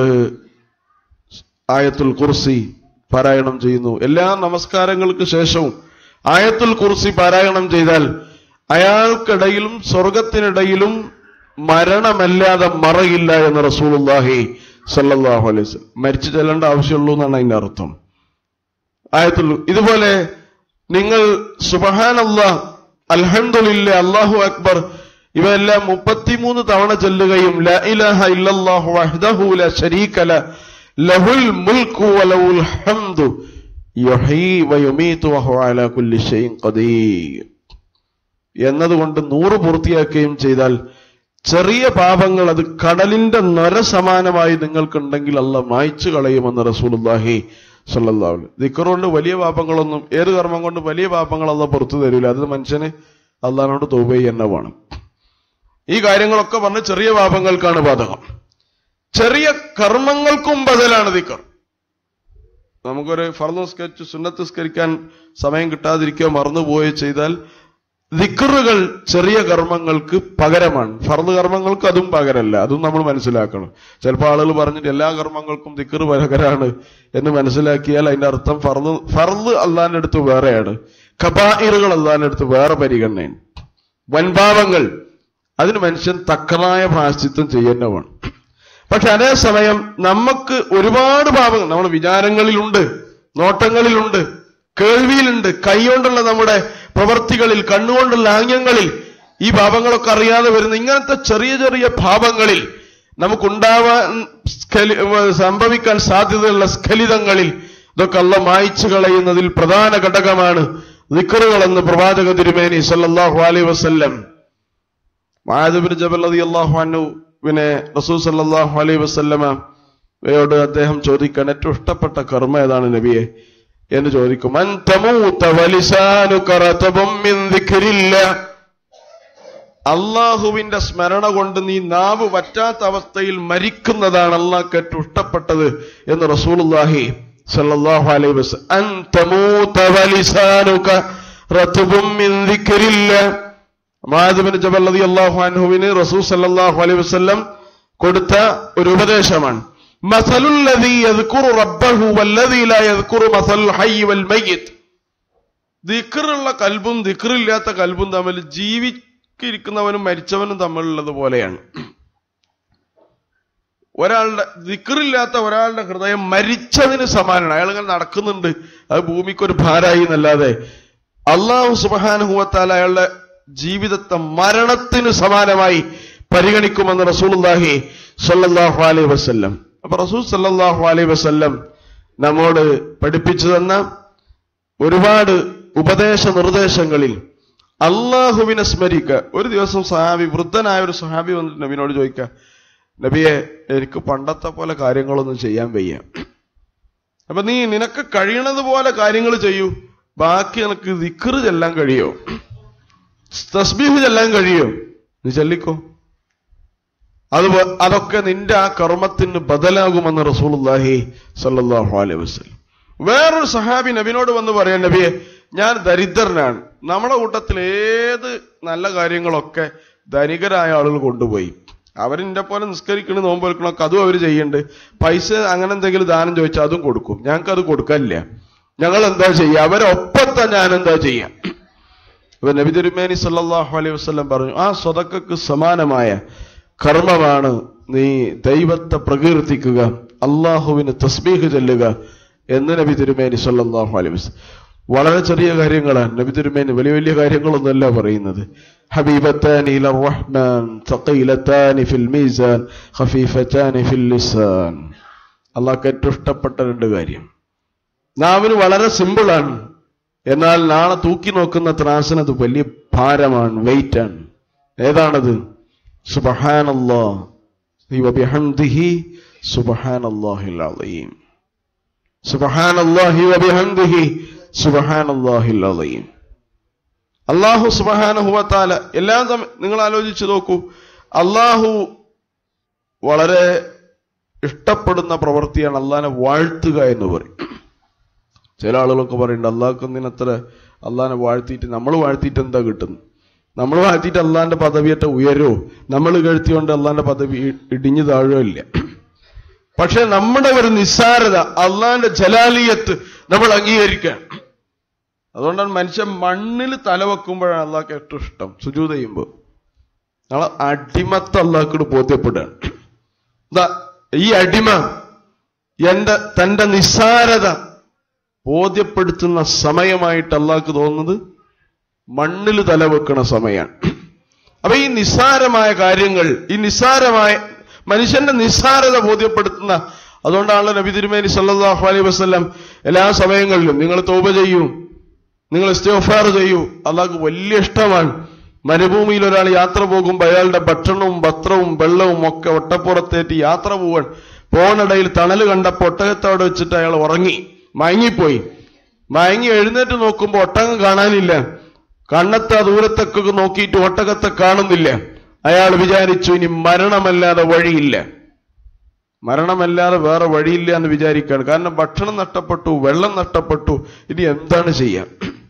ആയത്തുൽ കുർസി പാരായണം ചെയ്യുന്നു എല്ലാ നമസ്കാരങ്ങൾക്ക് ശേഷവും ആയത്തുൽ കുർസി പാരായണം ചെയ്താൽ അയാൾക്കിടയിലും സ്വർഗത്തിനിടയിലും മരണമല്ലാതെ മറയില്ല എന്ന് റസൂലുള്ളാഹി സല്ലല്ലാഹു അലൈഹി വസല്ലം മരിച്ചു ചെല്ലേണ്ട ആവശ്യമുള്ളൂ എന്നാണ് അതിന്റെ അർത്ഥം ആയത്തുൽ ഇതുപോലെ നിങ്ങൾ സുബഹാനല്ല അൽഹംദുലില്ല അല്ലാഹു അക്ബർ ഇവയെല്ലാം മുപ്പത്തിമൂന്ന് തവണ ചൊല്ലുകയും ലാ ഇലാഹ ഇല്ലല്ലാഹു വഹ്ദഹു ലാ ശരീക ല ലഹുൽ മുൽക്കു വലഹുൽ ഹംദു യുഹീ വയുമീതു വഹുവ അലാ കുല്ലി ഷൈഇൻ ഖദീർ എന്നതുകൊണ്ട് നൂറ് പൂർത്തിയാക്കുകയും ചെയ്താൽ ചെറിയ പാപങ്ങൾ അത് കടലിന്റെ നൊര സമാനമായി നിങ്ങൾക്കുണ്ടെങ്കിൽ അല്ല മായ്ച്ചു കളയുമെന്ന് റസൂലുള്ളാഹി സ്വല്ലല്ലാഹു അലൈഹി ദിക്ർ കൊണ്ട് വലിയ പാപങ്ങളൊന്നും ഏത് കർമ്മം കൊണ്ട് വലിയ പാപങ്ങൾ അല്ല പുറത്തു തരൂല അത് മനുഷ്യന് അള്ളഹാനോട് തൗബ തന്നെ വേണം ഈ കാര്യങ്ങളൊക്കെ പറഞ്ഞ് ചെറിയ പാപങ്ങൾക്കാണ് ബാധകം ചെറിയ കർമ്മങ്ങൾക്കും ബദലാണ് ദിക്കർ നമുക്കൊരു ഫർദ് നിസ്കരിച്ച് സുന്നത്ത് നിസ്കരിക്കാൻ സമയം കിട്ടാതിരിക്കുകയോ മറന്നുപോയോ ചെയ്താൽ ദിക്കറുകൾ ചെറിയ കർമ്മങ്ങൾക്ക് പകരമാണ് ഫർദ് കർമ്മങ്ങൾക്ക് അതും പകരല്ല അതും നമ്മൾ മനസ്സിലാക്കണം ചിലപ്പോൾ ആളുകൾ പറഞ്ഞിട്ട് എല്ലാ കർമ്മങ്ങൾക്കും ദിക്കർ പകരാണ് എന്ന് മനസ്സിലാക്കിയാൽ അതിന്റെ അർത്ഥം ഫർദ് ഫർദ് അള്ളാന്റെ അടുത്ത് വേറെയാണ് കബായിറുകൾ അള്ളാന്റെ അടുത്ത് വേറെ പരിഗണനയാണ് വൻപാവങ്ങൾ അതിന് മനുഷ്യൻ തക്കതായ പ്രാശ്ചിത്വം ചെയ്യുന്നതാണ് പക്ഷെ അതേസമയം നമുക്ക് ഒരുപാട് പാപങ്ങൾ നമ്മുടെ വിചാരങ്ങളിലുണ്ട് നോട്ടങ്ങളിലുണ്ട് കേൾവിയിലുണ്ട് കൈകൊണ്ടുള്ള നമ്മുടെ പ്രവർത്തികളിൽ കണ്ണുകൊണ്ടുള്ള ആംഗ്യങ്ങളിൽ ഈ പാപങ്ങളൊക്കെ അറിയാതെ വരുന്ന ഇങ്ങനത്തെ ചെറിയ ചെറിയ പാപങ്ങളിൽ നമുക്കുണ്ടാവാൻ സ്ഖലി- സംഭവിക്കാൻ സാധ്യതയുള്ള സ്ഖലിതങ്ങളിൽ ഇതൊക്കെ അല്ല മായ്ച്ചു കളയുന്നതിൽ പ്രധാന ഘടകമാണ് ദിക്കറുകളെന്ന് പ്രവാചക തിരുമേനി സല്ലല്ലാഹു അലൈഹി വസല്ലം മായാദബിൻ ജബൽ അലി അള്ളാഹു അനുവിനെ റസൂൽ സല്ലല്ലാഹു അലൈഹി വസല്ലമയോട് അദ്ദേഹം ചോദിക്കാൻ ഏറ്റവും ഇഷ്ടപ്പെട്ട കർമ്മ ഏതാണ് നബിയെ എന്ന് ചോദിക്കും അൻ തമൂത വലിസാനുക റതബും മിൻ ദിക്രില്ലാ അള്ളാഹുവിന്റെ സ്മരണ കൊണ്ട് നീ നാവ് വറ്റാത്ത അവസ്ഥയിൽ മരിക്കുന്നതാണ് അള്ളാഹ്ക്ക് ഏറ്റവും ഇഷ്ടപ്പെട്ടത് എന്ന് റസൂലുള്ളാഹി സല്ലല്ലാഹു അലൈഹി വസല്ലം അൻ തമൂത വലിസാനുക റതബും മിൻ ദിക്രില്ലാ മാധുബിൻ ജബൽ റളിയല്ലാഹു അൻഹുവിന് റസൂൽ സല്ലല്ലാഹു അലൈഹി വസല്ലം കൊടുത്ത ഒരു ഉപദേശമാണ് മസലുൽ ലദീ യദ്കുറു റബ്ബഹു വല്ലദീ ലാ യദ്കുറു മസലുൽ ഹയ്യി വൽ മയ്യിത്ത് ദിക്റുള്ള കൽബും ദിക്റില്ലാത്ത കൽബും തമ്മിൽ ജീവിക്കിരിക്കുന്നവനും മരിച്ചവനും തമ്മിലുള്ളത് പോലെയാണ് ഒരാളുടെ ദിക്റില്ലാത്ത ഒരാളുടെ ഹൃദയം മരിച്ചതിന് സമാനമാണ് അയാൾ ഇങ്ങനെ നടക്കുന്നുണ്ട് അത് ഭൂമിക്കൊരു ഭാരായി എന്നല്ലാതെ അള്ളാഹു സുബാനുഭവത്താൽ അയാളുടെ ജീവിതത്തെ മരണത്തിന് സമാനമായി പരിഗണിക്കുമെന്ന് റസൂലുള്ളാഹി സ്വല്ലല്ലാഹു അലൈഹി വസല്ലം അപ്പൊ റസൂൽ സല്ലല്ലാഹു അലൈഹി വസല്ലം നമ്മോട് പഠിപ്പിച്ചു തന്ന ഒരുപാട് ഉപദേശ നിർദ്ദേശങ്ങളിൽ അള്ളാഹുവിനെ സ്മരിക്കുക ഒരു ദിവസം സഹാബി വൃദ്ധനായ ഒരു സഹാബി വന്നിട്ട് നബിനോട് ചോദിക്കുക നബിയെ എനിക്ക് പണ്ടത്തെ പോലെ കാര്യങ്ങളൊന്നും ചെയ്യാൻ വയ്യ അപ്പൊ നീ നിനക്ക് കഴിയണത് പോലെ കാര്യങ്ങൾ ചെയ്യൂ ബാക്കി നിനക്ക് ദിക്കറ് ചെല്ലാൻ കഴിയോ തസ്ബീഹ് ചെല്ലാൻ കഴിയോ നീ ചെല്ലിക്കോ അത് വ- അതൊക്കെ നിന്റെ ആ കർമ്മത്തിന് ബദലാകുമെന്ന് റസൂലുള്ളാഹി സല്ലല്ലാഹു അലൈഹി വസല്ലം വേറൊരു സഹാബി നബിനോട് വന്ന് പറയാൻ നബിയെ ഞാൻ ദരിദ്രനാണ് നമ്മുടെ കൂട്ടത്തിൽ ഏത് നല്ല കാര്യങ്ങളൊക്കെ ധനികരായ ആളുകൾ കൊണ്ടുപോയി അവരിന്റെ പോലെ നിസ്കരിക്കണ നോമ്പ് വെക്കണമൊക്കെ അതും അവർ ചെയ്യുന്നുണ്ട് പൈസ അങ്ങനെ എന്തെങ്കിലും ദാനം ചോദിച്ചാൽ അതും കൊടുക്കും ഞങ്ങൾക്ക് അത് കൊടുക്കാനില്ല ഞങ്ങൾ എന്താ ചെയ്യുക അവരൊപ്പത്തെ ഞാൻ എന്താ ചെയ്യാം അപ്പൊ നബി തിരുമേനി സല്ലല്ലാഹു അലൈഹി വസല്ലം പറഞ്ഞു ആ സ്വതക്കക്ക് സമാനമായ കർമ്മമാണ് നീ ദൈവത്തെ പ്രകീർത്തിക്കുക അള്ളാഹുവിന് തസ്ബീഹ് ചെല്ലുക എന്ന് നബി തിരുമേനി സല്ലല്ലാഹു അലൈഹി വസല്ലം വളരെ ചെറിയ കാര്യങ്ങളാണ് നബി തിരുമേനി വലിയ വലിയ കാര്യങ്ങളൊന്നുമല്ല പറയുന്നത് ഹബീബത്താനി ഇലർ റഹ്മാൻ ثقيلتان ഫിൽ മീസാൻ ഖഫീഫത്താനി ഫിൽ ലിസാൻ അള്ളാഹ്ക്ക് ഏറ്റവും ഇഷ്ടപ്പെട്ട രണ്ട് കാര്യം നാവിന് വളരെ സിമ്പിളാണ് എന്നാൽ നാളെ തൂക്കി നോക്കുന്ന ത്രാസിന് അത് വലിയ ഭാരമാണ് വെയിറ്റ് ആണ് ഏതാണത് സുബഹാനല്ലാ വബിഹംദിഹി സുബഹാനല്ലാഹിൽ അളീം സുബഹാനല്ലാഹി വബിഹംദിഹി സുബഹാനല്ലാഹിൽ അളീം അള്ളാഹു സുബഹാനഹു വതആല എല്ലാ സമയം നിങ്ങൾ ആലോചിച്ച് നോക്കൂ അള്ളാഹു വളരെ ഇഷ്ടപ്പെടുന്ന പ്രവൃത്തിയാണ് അള്ളാഹിനെ വാഴ്ത്തുക എന്ന് പറയും ചില ആളുകളൊക്കെ പറയുന്നുണ്ട് അള്ളാഹ്ക്ക് എന്തിനത്ര അള്ളാഹിനെ വാഴ്ത്തിയിട്ട് നമ്മൾ വാഴ്ത്തിയിട്ട് എന്താ കിട്ടുന്നത് നമ്മൾ വാഴ്ത്തിയിട്ട് അള്ളാഹിന്റെ പദവിയേറ്റ ഉയരോ നമ്മൾ കഴുത്തിയോണ്ട് അള്ളാഹിന്റെ പദവി ഇ- ഇടിഞ്ഞു താഴോ ഇല്ല പക്ഷെ നമ്മുടെ ഒരു നിസ്സാരത അള്ളാഹിന്റെ ജലാലിയത്ത് നമ്മൾ അംഗീകരിക്കാൻ അതുകൊണ്ടാണ് മനുഷ്യൻ മണ്ണിൽ തലവെക്കുമ്പോഴാണ് അള്ളാഹ്ക്ക് ഏറ്റവും ഇഷ്ടം സുജൂത് ചെയ്യുമ്പോൾ നമ്മളെ അടിമത്ത് അള്ളാഹ്ക്കോട് ബോധ്യപ്പെടുകയാണ് ദാ ഈ അടിമ എന്റെ തന്റെ നിസ്സാരത ബോധ്യപ്പെടുത്തുന്ന സമയമായിട്ട് അള്ളാഹ്ക്ക് തോന്നുന്നത് മണ്ണിൽ തലവെക്കണ സമയമാണ് അപ്പൊ ഈ നിസ്സാരമായ കാര്യങ്ങൾ ഈ നിസ്സാരമായ മനുഷ്യന്റെ നിസ്സാരത ബോധ്യപ്പെടുത്തുന്ന അതുകൊണ്ടാണല്ലോ നബി തിരുമേനി സല്ലല്ലാഹു അലൈഹി വസല്ലം എല്ലാ സമയങ്ങളിലും നിങ്ങൾ തോപ ചെയ്യൂ നിങ്ങൾ ഇസ്തിഗ്ഫാർ ചെയ്യൂ അള്ളാഹ്ക്ക് വലിയ ഇഷ്ടമാണ് മരുഭൂമിയിൽ ഒരാൾ യാത്ര പോകുമ്പോൾ അയാളുടെ ഭക്ഷണവും വസ്ത്രവും വെള്ളവും ഒക്കെ ഒട്ടപ്പുറത്തേറ്റ് യാത്ര പോവാൻ പോണിടയിൽ തണൽ കണ്ടപ്പോൾ ഒട്ടകത്തോടെ വെച്ചിട്ട് അയാൾ ഉറങ്ങി മയങ്ങിപ്പോയി മയങ്ങി എഴുന്നേറ്റ് നോക്കുമ്പോൾ ഒട്ടകം കാണാനില്ല കണ്ണത്തെ ദൂരത്തൊക്കെ നോക്കിയിട്ട് ഒട്ടകത്തെ കാണുന്നില്ല അയാൾ വിചാരിച്ചു ഇനി മരണമല്ലാതെ വഴിയില്ല മരണമല്ലാതെ വേറെ വഴിയില്ല എന്ന് വിചാരിക്കുകയാണ് കാരണം ഭക്ഷണം നഷ്ടപ്പെട്ടു വെള്ളം നഷ്ടപ്പെട്ടു ഇനി എന്താണ് ചെയ്യാം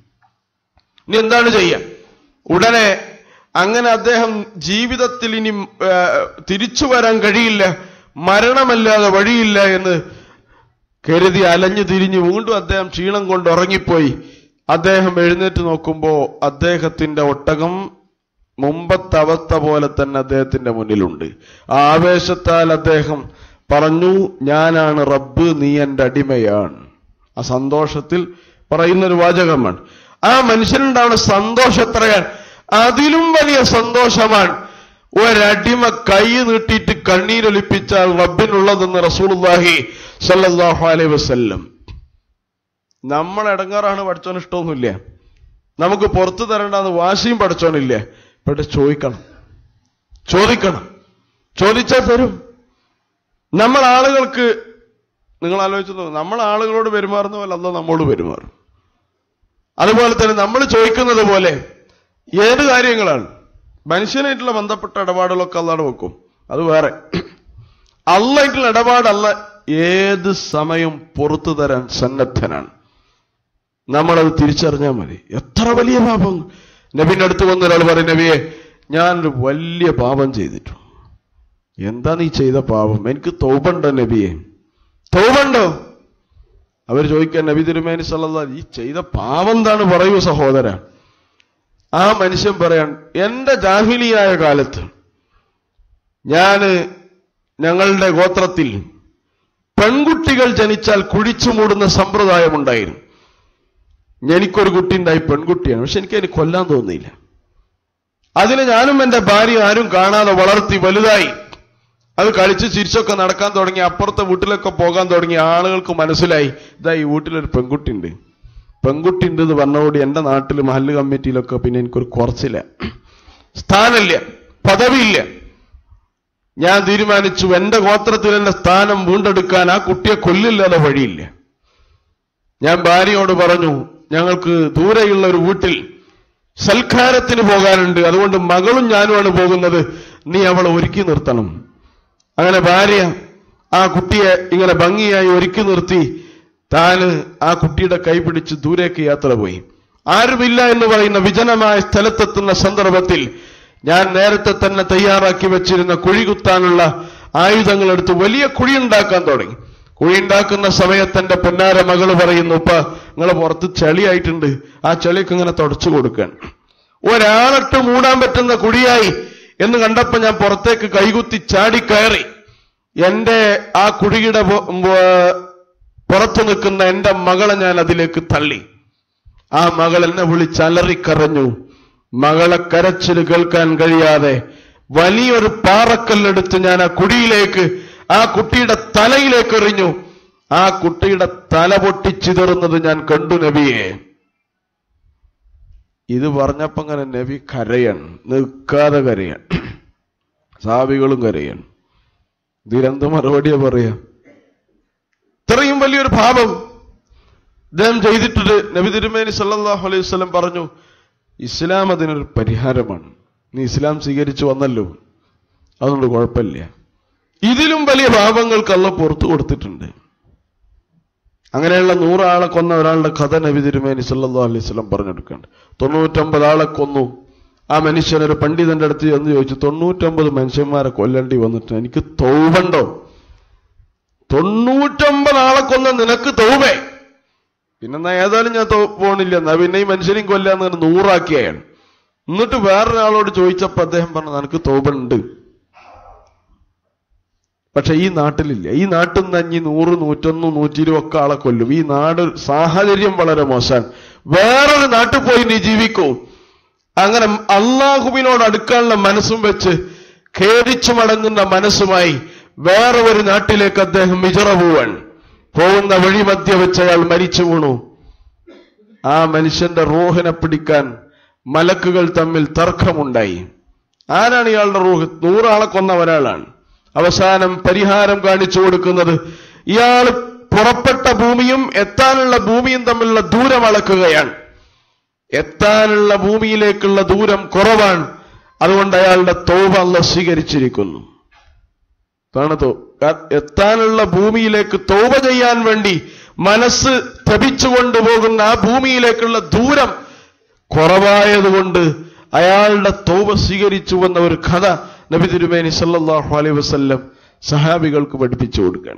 ഇനി എന്താണ് ചെയ്യാം ഉടനെ അങ്ങനെ അദ്ദേഹം ജീവിതത്തിൽ ഇനി ആ, തിരിച്ചു വരാൻ കഴിയില്ല മരണമല്ലാതെ വഴിയില്ല എന്ന് കരുതി അലഞ്ഞു തിരിഞ്ഞ് വീണ്ടും അദ്ദേഹം ക്ഷീണം കൊണ്ട് ഉറങ്ങിപ്പോയി അദ്ദേഹം എഴുന്നേറ്റ് നോക്കുമ്പോ അദ്ദേഹത്തിന്റെ ഒട്ടകം മുമ്പത്തെ അവസ്ഥ പോലെ തന്നെ അദ്ദേഹത്തിന്റെ മുന്നിലുണ്ട് ആ ആവേശത്താൽ അദ്ദേഹം പറഞ്ഞു ഞാനാണ് റബ്ബ് നീ എന്റെ അടിമയാണ് ആ സന്തോഷത്തിൽ പറയുന്ന ഒരു വാചകമാണ് ആ മനുഷ്യനുണ്ടാവുന്ന സന്തോഷം എത്രയാണ് അതിലും വലിയ സന്തോഷമാണ് ഒരടിമ കൈ നീട്ടിയിട്ട് കണ്ണീരൊലിപ്പിച്ചാൽ റബ്ബിനുള്ളതെന്ന് റസൂലുള്ളാഹി സല്ലല്ലാഹു അലൈഹി വസല്ലം നമ്മൾ ഇടങ്ങാറാണ് പഠിച്ചോന് ഇഷ്ടമൊന്നുമില്ല നമുക്ക് പുറത്തു തരണ്ടെന്ന് വാശിയും പഠിച്ചോനില്ല പക്ഷെ ചോദിക്കണം ചോദിക്കണം ചോദിച്ചാൽ തരും നമ്മൾ ആളുകൾക്ക് നിങ്ങൾ ആലോചിച്ചു നോക്ക്, നമ്മൾ ആളുകളോട് പെരുമാറുന്ന പോലെ അല്ല നമ്മോട് പെരുമാറും അതുപോലെ തന്നെ നമ്മൾ ചോദിക്കുന്നത് പോലെ ഏത് കാര്യങ്ങളാണ് മനുഷ്യനായിട്ടുള്ള ബന്ധപ്പെട്ട ഇടപാടുകളൊക്കെ അല്ലാതെ വെക്കും അത് വേറെ അല്ലായിട്ടുള്ള ഇടപാടല്ല ഏത് സമയം പുറത്തു തരാൻ സന്നദ്ധനാണ് നമ്മളത് തിരിച്ചറിഞ്ഞാൽ മതി എത്ര വലിയ പാപം നബിന്റെ അടുത്ത് വന്ന ഒരാൾ പറയും നബിയെ ഞാനൊരു വലിയ പാപം ചെയ്തിട്ടു എന്താ നീ ചെയ്ത പാപം എനിക്ക് തൗബണ്ടോ നബിയെ തൗബണ്ടോ അവർ ചോദിക്കാൻ നബി തിരുമേനി സല്ലല്ലാഹു അലൈഹി ഈ ചെയ്ത പാപം എന്താണ് പറയൂ സഹോദര ആ മനുഷ്യൻ പറയാൻ എന്റെ ജാഹിലിയായ കാലത്ത് ഞാന് ഞങ്ങളുടെ ഗോത്രത്തിൽ പെൺകുട്ടികൾ ജനിച്ചാൽ കുഴിച്ചു മൂടുന്ന സമ്പ്രദായമുണ്ടായിരുന്നു എനിക്കൊരു കുട്ടി ഉണ്ടായി പെൺകുട്ടിയാണ് പക്ഷെ എനിക്ക് അതിന് കൊല്ലാൻ തോന്നിയില്ല അതിന് ഞാനും എന്റെ ഭാര്യ ആരും കാണാതെ വളർത്തി വലുതായി അത് കളിച്ച് ചിരിച്ചൊക്കെ നടക്കാൻ തുടങ്ങി അപ്പുറത്തെ വീട്ടിലൊക്കെ പോകാൻ തുടങ്ങി ആളുകൾക്ക് മനസ്സിലായി ഇതാ ഈ വീട്ടിലൊരു പെൺകുട്ടി ഉണ്ട് പെൺകുട്ടി ഉണ്ട് എന്ന് പറഞ്ഞോടി എന്റെ നാട്ടിൽ മഹല്ല് കമ്മിറ്റിയിലൊക്കെ പിന്നെ എനിക്കൊരു കുറച്ചില്ല സ്ഥാനമില്ല പദവിയില്ല ഞാൻ തീരുമാനിച്ചു എന്റെ ഗോത്രത്തിൽ എന്റെ സ്ഥാനം വീണ്ടെടുക്കാൻ ആ കുട്ടിയെ കൊല്ലില്ലാതെ വഴിയില്ല ഞാൻ ഭാര്യയോട് പറഞ്ഞു ഞങ്ങൾക്ക് ദൂരെയുള്ള ഒരു വീട്ടിൽ സൽക്കാരത്തിന് പോകാനുണ്ട് അതുകൊണ്ട് മകളും ഞാനുമാണ് പോകുന്നത് നീ അവളെ ഒരുക്കി നിർത്തണം അങ്ങനെ ഭാര്യ ആ കുട്ടിയെ ഇങ്ങനെ ഭംഗിയായി ഒരുക്കി നിർത്തി താന് ആ കുട്ടിയുടെ കൈ പിടിച്ച് ദൂരേക്ക് യാത്ര പോയി ആരുമില്ല എന്ന് പറയുന്ന വിജനമായ സ്ഥലത്തെത്തുന്ന സന്ദർഭത്തിൽ ഞാൻ നേരത്തെ തന്നെ തയ്യാറാക്കി വെച്ചിരുന്ന കുഴി കുത്താനുള്ള ആയുധങ്ങൾ എടുത്ത് വലിയ കുഴി ഉണ്ടാക്കാൻ തുടങ്ങി കുഴി ഉണ്ടാക്കുന്ന സമയത്ത് എന്റെ പൊന്നാര മകള് പറയുന്നു ഉപ്പ നിങ്ങളെ പുറത്ത് ചളിയായിട്ടുണ്ട് ആ ചളിയൊക്കെ ഇങ്ങനെ തുടച്ചു കൊടുക്കാൻ ഒരാളിട്ട് മൂടാൻ പറ്റുന്ന കുഴിയായി എന്ന് കണ്ടപ്പോ ഞാൻ പുറത്തേക്ക് കൈകുത്തി ചാടിക്കയറി എന്റെ ആ കുഴിയുടെ പു- പു- പുറത്തു നിൽക്കുന്ന എന്റെ മകളെ ഞാൻ അതിലേക്ക് തള്ളി ആ മകൾ എന്നെ വിളിച്ചലറിക്കറഞ്ഞു മകളെ കരച്ചിൽ കേൾക്കാൻ കഴിയാതെ വലിയൊരു പാറക്കല്ലെടുത്ത് ഞാൻ ആ കുഴിയിലേക്ക് ആ കുട്ടിയുടെ തലയിലേക്ക് എറിഞ്ഞു ആ കുട്ടിയുടെ തല പൊട്ടിച്ചിതറുന്നത് ഞാൻ കണ്ടു നബിയെ ഇത് പറഞ്ഞപ്പോ അങ്ങനെ നബി കരയൻ നിൽക്കാതെ കരയൻ സാബികളും കരയൻ ഇതിലെന്ത് മറുപടിയാ പറയാ ഇത്രയും വലിയൊരു പാപം ഇദ്ദേഹം ചെയ്തിട്ടുണ്ട് നബി തിരുമേനി സല്ലല്ലാഹു അലൈഹി വസല്ലം പറഞ്ഞു ഇസ്ലാം അതിനൊരു പരിഹാരമാണ് നീ ഇസ്ലാം സ്വീകരിച്ചു വന്നല്ലോ അതുകൊണ്ട് കുഴപ്പമില്ല ഇതിലും വലിയ പാപങ്ങൾക്ക് അല്ല പുറത്തു കൊടുത്തിട്ടുണ്ട് അങ്ങനെയുള്ള നൂറാളെ കൊന്ന ഒരാളുടെ കഥ നബി തിരുമേനി സല്ലല്ലാഹു അലൈഹി വസല്ലം പറഞ്ഞെടുക്കുന്നുണ്ട് തൊണ്ണൂറ്റൊമ്പത് ആളെ കൊന്നു ആ മനുഷ്യൻ ഒരു പണ്ഡിതന്റെ അടുത്ത് എന്ന് ചോദിച്ചു തൊണ്ണൂറ്റൊമ്പത് മനുഷ്യന്മാരെ കൊല്ലേണ്ടി വന്നിട്ട് എനിക്ക് തൗബണ്ടോ തൊണ്ണൂറ്റൊമ്പത് ആളെ കൊന്ന നിനക്ക് തൗബേ പിന്നെന്നാ ഏതായാലും ഞാൻ തോ- പോണില്ല എന്നാ പിന്നെ ഈ മനുഷ്യനെയും കൊല്ലാന്ന് പറഞ്ഞ് നൂറാക്കിയാണ് എന്നിട്ട് വേറൊരാളോട് ചോദിച്ചപ്പോ അദ്ദേഹം പറഞ്ഞു നിനക്ക് തോപുണ്ട് പക്ഷെ ഈ നാട്ടിലില്ല ഈ നാട്ടിൽ നിന്ന് അഞ്ഞി നൂറ് നൂറ്റൊന്ന് നൂറ്റി ഇരുപത് ഒക്കെ ആളെ കൊല്ലും ഈ നാട് സാഹചര്യം വളരെ മോശമാണ് വേറൊരു നാട്ടിൽ പോയി നീ ജീവിക്കൂ അങ്ങനെ അള്ളാഹുവിനോട് അടുക്കാനുള്ള മനസ്സും വെച്ച് ഖേദിച്ചു മടങ്ങുന്ന മനസ്സുമായി വേറെ ഒരു നാട്ടിലേക്ക് അദ്ദേഹം വിജറ പോവാൻ പോകുന്ന വഴി മധ്യ വെച്ച് അയാൾ മരിച്ചു വീണു ആ മനുഷ്യന്റെ റൂഹിനെ പിടിക്കാൻ മലക്കുകൾ തമ്മിൽ തർക്കമുണ്ടായി ആരാണ് ഇയാളുടെ റൂഹ് നൂറാളെ കൊന്ന ഒരാളാണ് അവസാനം പരിഹാരം കാണിച്ചു കൊടുക്കുന്നത് ഇയാൾ പുറപ്പെട്ട ഭൂമിയും എത്താനുള്ള ഭൂമിയും തമ്മിലുള്ള ദൂരം അളക്കുകയാണ് എത്താനുള്ള ഭൂമിയിലേക്കുള്ള ദൂരം കുറവാണ് അതുകൊണ്ട് അയാളുടെ തോപ അല്ല സ്വീകരിച്ചിരിക്കുന്നു അതാണ് തോ എത്താനുള്ള ഭൂമിയിലേക്ക് തോപ ചെയ്യാൻ വേണ്ടി മനസ്സ് തപിച്ചു കൊണ്ടുപോകുന്ന ആ ഭൂമിയിലേക്കുള്ള ദൂരം കുറവായതുകൊണ്ട് അയാളുടെ തോപ സ്വീകരിച്ചു വന്ന ഒരു കഥ നബി തിരുമേനി സല്ലല്ലാഹു അലൈഹി വസല്ലം സഹാബികൾക്ക് പഠിപ്പിച്ചു കൊടുക്കാൻ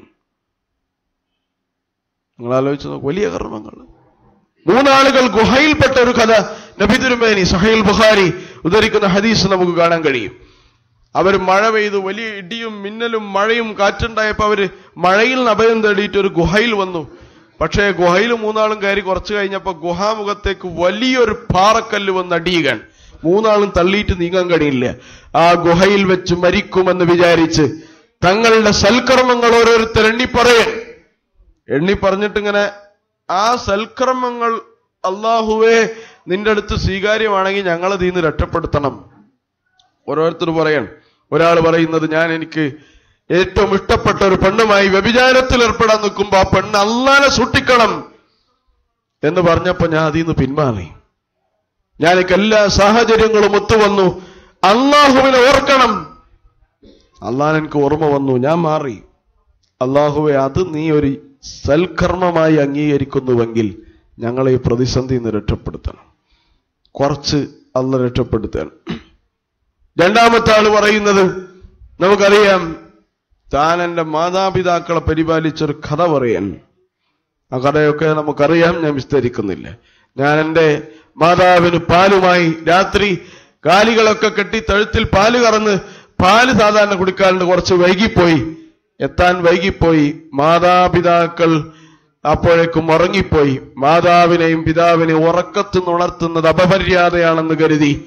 നിങ്ങൾ ആലോചിച്ച് നോക്ക് വലിയ കർമ്മങ്ങൾ മൂന്നാളുകൾ ഗുഹയിൽപ്പെട്ട ഒരു കഥ നബി തിരുമേനി സഹൈൽ ബുഖാരി ഉദ്ധരിക്കുന്ന ഹദീസ് നമുക്ക് കാണാൻ കഴിയും അവർ മഴ പെയ്തു വലിയ ഇടിയും മിന്നലും മഴയും കാറ്റുണ്ടായപ്പോ അവര് മഴയിൽ നിന്ന് അഭയം തേടിയിട്ട് ഒരു ഗുഹയിൽ വന്നു പക്ഷേ ഗുഹയിൽ മൂന്നാളും കയറി കുറച്ചു കഴിഞ്ഞപ്പോ ഗുഹാമുഖത്തേക്ക് വലിയൊരു പാറക്കല്ല് വന്ന് അടിയുകയാണ് മൂന്നാളും തള്ളിയിട്ട് നീങ്ങാൻ കഴിയില്ല ആ ഗുഹയിൽ വെച്ച് മരിക്കുമെന്ന് വിചാരിച്ച് തങ്ങളുടെ സൽക്കർമ്മങ്ങൾ ഓരോരുത്തർ എണ്ണി പറയൻ എണ്ണി പറഞ്ഞിട്ടിങ്ങനെ ആ സൽക്കർമ്മങ്ങൾ അള്ളാഹുവേ നിന്റെ അടുത്ത് സ്വീകാര്യമാണെങ്കിൽ ഞങ്ങൾ ഇതിൽ നിന്ന് രക്ഷപ്പെടുത്തണം ഓരോരുത്തർ പറയാൻ ഒരാൾ പറയുന്നത് ഞാൻ എനിക്ക് ഏറ്റവും ഇഷ്ടപ്പെട്ട ഒരു പെണ്ണുമായി വ്യഭിചാരത്തിൽ ഏർപ്പെടാൻ നിൽക്കുമ്പോ ആ പെണ്ണ് അള്ളാനെ സൂട്ടിക്കണം എന്ന് പറഞ്ഞപ്പോ ഞാൻ അതിൽ നിന്ന് പിന്മാറി ഞാൻ എനിക്ക് എല്ലാ സാഹചര്യങ്ങളും ഒത്തുവന്നു അള്ളാഹുവിനെ ഓർക്കണം അള്ളാൻ എനിക്ക് ഓർമ്മ വന്നു ഞാൻ മാറി അള്ളാഹുവെ അത് നീ ഒരു സൽക്കർമ്മമായി അംഗീകരിക്കുന്നുവെങ്കിൽ ഞങ്ങളെ ഈ പ്രതിസന്ധിയിൽ നിന്ന് രക്ഷപ്പെടുത്തണം കുറച്ച് അല്ല രക്ഷപ്പെടുത്താൻ രണ്ടാമത്തെ ആള് പറയുന്നത് നമുക്കറിയാം താൻ എന്റെ മാതാപിതാക്കളെ പരിപാലിച്ചൊരു കഥ പറയാൻ ആ കഥയൊക്കെ നമുക്കറിയാം ഞാൻ വിസ്തരിക്കുന്നില്ല ഞാൻ എന്റെ മാതാവിന് പാലുമായി രാത്രി കാലികളൊക്കെ കെട്ടി തഴുത്തിൽ പാല് കറന്ന് പാല് സാധാരണ കുടിക്കാറുണ്ട് കുറച്ച് വൈകിപ്പോയി എത്താൻ വൈകിപ്പോയി മാതാപിതാക്കൾ അപ്പോഴേക്കും ഉറങ്ങിപ്പോയി മാതാവിനെയും പിതാവിനെയും ഉറക്കത്തിൽ ഉണർത്തുന്നത് അപമര്യാദയാണെന്ന് കരുതി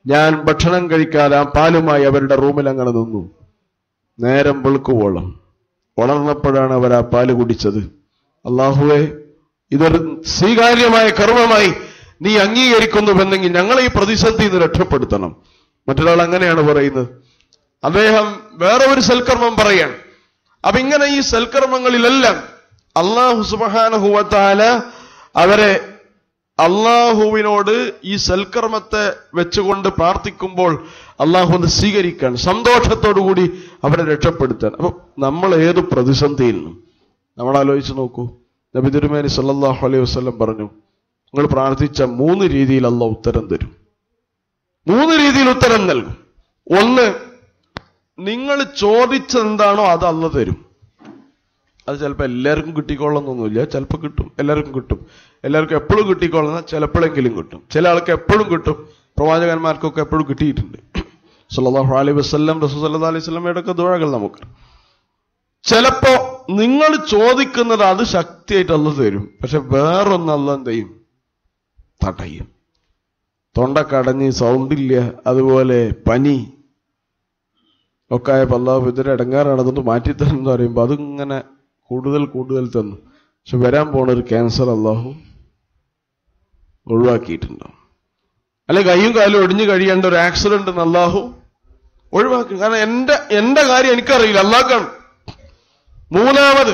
ഞാൻ ഭക്ഷണം കഴിക്കാതെ ആ പാലുമായി അവരുടെ റൂമിൽ അങ്ങനെ നിന്നു നേരം വെളുക്കുവോളം വളർന്നപ്പോഴാണ് അവർ ആ പാല് കുടിച്ചത് അള്ളാഹുവെ ഇതൊരു സ്വീകാര്യമായ കർമ്മമായി നീ അംഗീകരിക്കുന്നുവെന്നെങ്കിൽ ഞങ്ങളെ ഈ പ്രതിസന്ധിയിൽ നിന്ന് രക്ഷപ്പെടുത്തണം മറ്റൊരാൾ അങ്ങനെയാണ് പറയുന്നത് അദ്ദേഹം വേറെ ഒരു സൽക്കർമ്മം പറയാണ് അപ്പൊ ഇങ്ങനെ ഈ സൽക്കർമ്മങ്ങളിലെല്ലാം അള്ളാഹു സുബാനഹുവത്താല അവരെ അള്ളാഹുവിനോട് ഈ സൽക്കർമ്മത്തെ വെച്ചുകൊണ്ട് പ്രാർത്ഥിക്കുമ്പോൾ അള്ളാഹു ഒന്ന് സ്വീകരിക്കാൻ സന്തോഷത്തോടുകൂടി അവരെ രക്ഷപ്പെടുത്താൻ അപ്പൊ നമ്മൾ ഏത് പ്രതിസന്ധിയിൽ നിന്നും നമ്മൾ ആലോചിച്ച് നോക്കൂ നബി തിരുമേനി സല്ലല്ലാഹു അലൈഹി വസല്ലം പറഞ്ഞു നിങ്ങൾ പ്രാർത്ഥിച്ച മൂന്ന് രീതിയിൽ അള്ളാഹ് ഉത്തരം തരും മൂന്ന് രീതിയിൽ ഉത്തരം നൽകും ഒന്ന് നിങ്ങൾ ചോദിച്ചെന്താണോ അത് അല്ല തരും അത് ചിലപ്പോൾ എല്ലാവർക്കും കിട്ടിക്കൊള്ളുന്നൊന്നുമില്ല ചിലപ്പോൾ കിട്ടും എല്ലാവർക്കും കിട്ടും എല്ലാവർക്കും എപ്പോഴും കിട്ടിക്കൊള്ളുന്ന ചിലപ്പോഴെങ്കിലും കിട്ടും ചില ആൾക്ക് എപ്പോഴും കിട്ടും പ്രവാചകന്മാർക്കൊക്കെ എപ്പോഴും കിട്ടിയിട്ടുണ്ട് സല്ലല്ലാഹു അലൈഹി വസല്ലം റസൂൽ സല്ലല്ലാഹു അലൈഹി വസല്ലമയുടെ ഒക്കെ ദുഴകൾ നമുക്ക് ചിലപ്പോ നിങ്ങൾ ചോദിക്കുന്നത് അത് ശക്തിയായിട്ട് അല്ല തരും പക്ഷെ വേറൊന്ന് അല്ല എന്ത് ചെയ്യും തടയും തൊണ്ട കടഞ്ഞ് സൗണ്ടില്ല അതുപോലെ പനി ഒക്കെ ആയപ്പോൾ അള്ളാഹു ഇതിന് ഇടങ്ങാറാണ് അതൊന്ന് മാറ്റിത്തരുമെന്ന് പറയുമ്പോൾ അതിങ്ങനെ കൂടുതൽ കൂടുതൽ തന്നു പക്ഷെ വരാൻ പോണ ഒരു ക്യാൻസർ അള്ളാഹു ഒഴിവാക്കിയിട്ടുണ്ടാവും അല്ലെ കൈയും കാലും ഒടിഞ്ഞു കഴിയേണ്ട ഒരു ആക്സിഡന്റ് അള്ളാഹു ഒഴിവാക്കി കാരണം എന്റെ എന്റെ കാര്യം എനിക്കറിയില്ല അള്ളാഹ്ക്കാണ് മൂന്നാമത്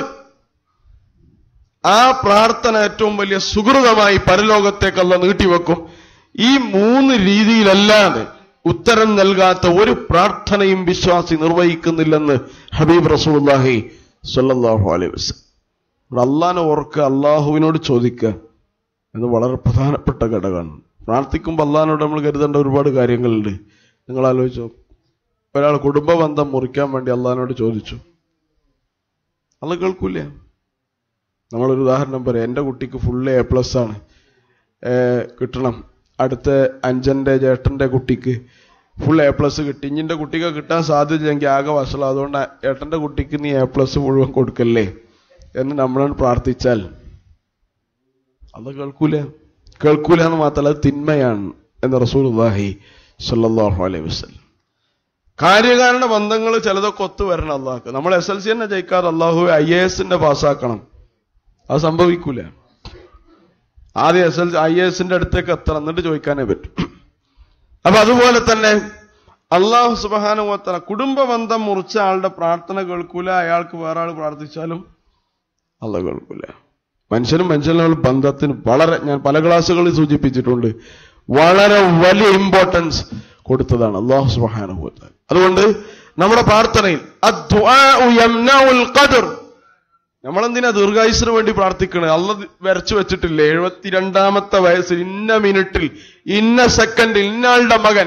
ആ പ്രാർത്ഥന ഏറ്റവും വലിയ സുഹൃതമായി പരലോകത്തേക്കല്ല നീട്ടിവെക്കും ഈ മൂന്ന് രീതിയിലല്ലാതെ ഉത്തരം നൽകാത്ത ഒരു പ്രാർത്ഥനയും വിശ്വാസി നിർവഹിക്കുന്നില്ലെന്ന് ഹബീബ് റസൂലുള്ളാഹി സ്വല്ലല്ലാഹു അലൈഹി വസല്ലം അള്ളാഹിനെ ഓർക്കുക അള്ളാഹുവിനോട് ചോദിക്കുക എന്ന് വളരെ പ്രധാനപ്പെട്ട ഘടകമാണ് പ്രാർത്ഥിക്കുമ്പോൾ അള്ളാഹിനോട് നമ്മൾ കരുതേണ്ട ഒരുപാട് കാര്യങ്ങളുണ്ട് നിങ്ങൾ ആലോചിച്ചോ ഒരാൾ കുടുംബ ബന്ധം മുറിക്കാൻ വേണ്ടി അള്ളാഹിനോട് ചോദിച്ചു അള്ള കേൾക്കൂല നമ്മളൊരു ഉദാഹരണം പറയാം എൻ്റെ കുട്ടിക്ക് ഫുൾ എ പ്ലസ് ആണ് ഏഹ് കിട്ടണം അടുത്ത അഞ്ചൻ്റെ ചേട്ടൻ്റെ കുട്ടിക്ക് ഫുൾ എ പ്ലസ് കിട്ടി ഇഞ്ഞിൻ്റെ കുട്ടിക്ക് കിട്ടാൻ സാധ്യതയില്ലെങ്കിൽ ആകെ വഷളം അതുകൊണ്ട് ഏട്ടൻ്റെ കുട്ടിക്ക് നീ എ പ്ലസ് മുഴുവൻ കൊടുക്കല്ലേ എന്ന് നമ്മളോട് പ്രാർത്ഥിച്ചാൽ അത് കേൾക്കൂല കേൾക്കൂല എന്ന് മാത്രമല്ല അത് തിന്മയാണ് എന്ന് റസൂൽ സല്ലല്ലാഹു അലൈഹി വസല്ലം കാര്യകാരണ ബന്ധങ്ങൾ ചിലതൊക്കെ ഒത്തു വരണം അള്ളാഹ് നമ്മൾ എസ് എൽ സി തന്നെ ജയിക്കാതെ അള്ളാഹു ഐ എ എസിന്റെ പാസ്സാക്കണം അത് സംഭവിക്കൂല ആദ്യം എസ് എൽ ഐ എ എസിന്റെ അടുത്തേക്ക് എത്തണം എന്നിട്ട് ചോദിക്കാനേ പറ്റും അപ്പൊ അതുപോലെ തന്നെ അള്ളാഹു സുബാനുവത്തല കുടുംബ ബന്ധം മുറിച്ച ആളുടെ പ്രാർത്ഥന കേൾക്കൂല അയാൾക്ക് വേറെ ആൾ പ്രാർത്ഥിച്ചാലും അല്ല കേൾക്കൂല മനുഷ്യനും മനുഷ്യനുള്ള ബന്ധത്തിന് വളരെ ഞാൻ പല ക്ലാസ്സുകളിൽ സൂചിപ്പിച്ചിട്ടുണ്ട് വളരെ വലിയ ഇമ്പോർട്ടൻസ് കൊടുത്തതാണ് അള്ളാഹു സുബാനുഭവത്താൽ അതുകൊണ്ട് നമ്മുടെ പ്രാർത്ഥനയിൽ അദ്ദുആഉ യംനഉൽ ഖദർ നമ്മളെന്തിനാ ദീർഘായുസിന് വേണ്ടി പ്രാർത്ഥിക്കണേ അല്ല വരച്ചു വെച്ചിട്ടില്ലേ എഴുപത്തിരണ്ടാമത്തെ വയസ്സിൽ ഇന്ന മിനിറ്റിൽ ഇന്ന സെക്കൻഡിൽ ഇന്നയാളുടെ മകൻ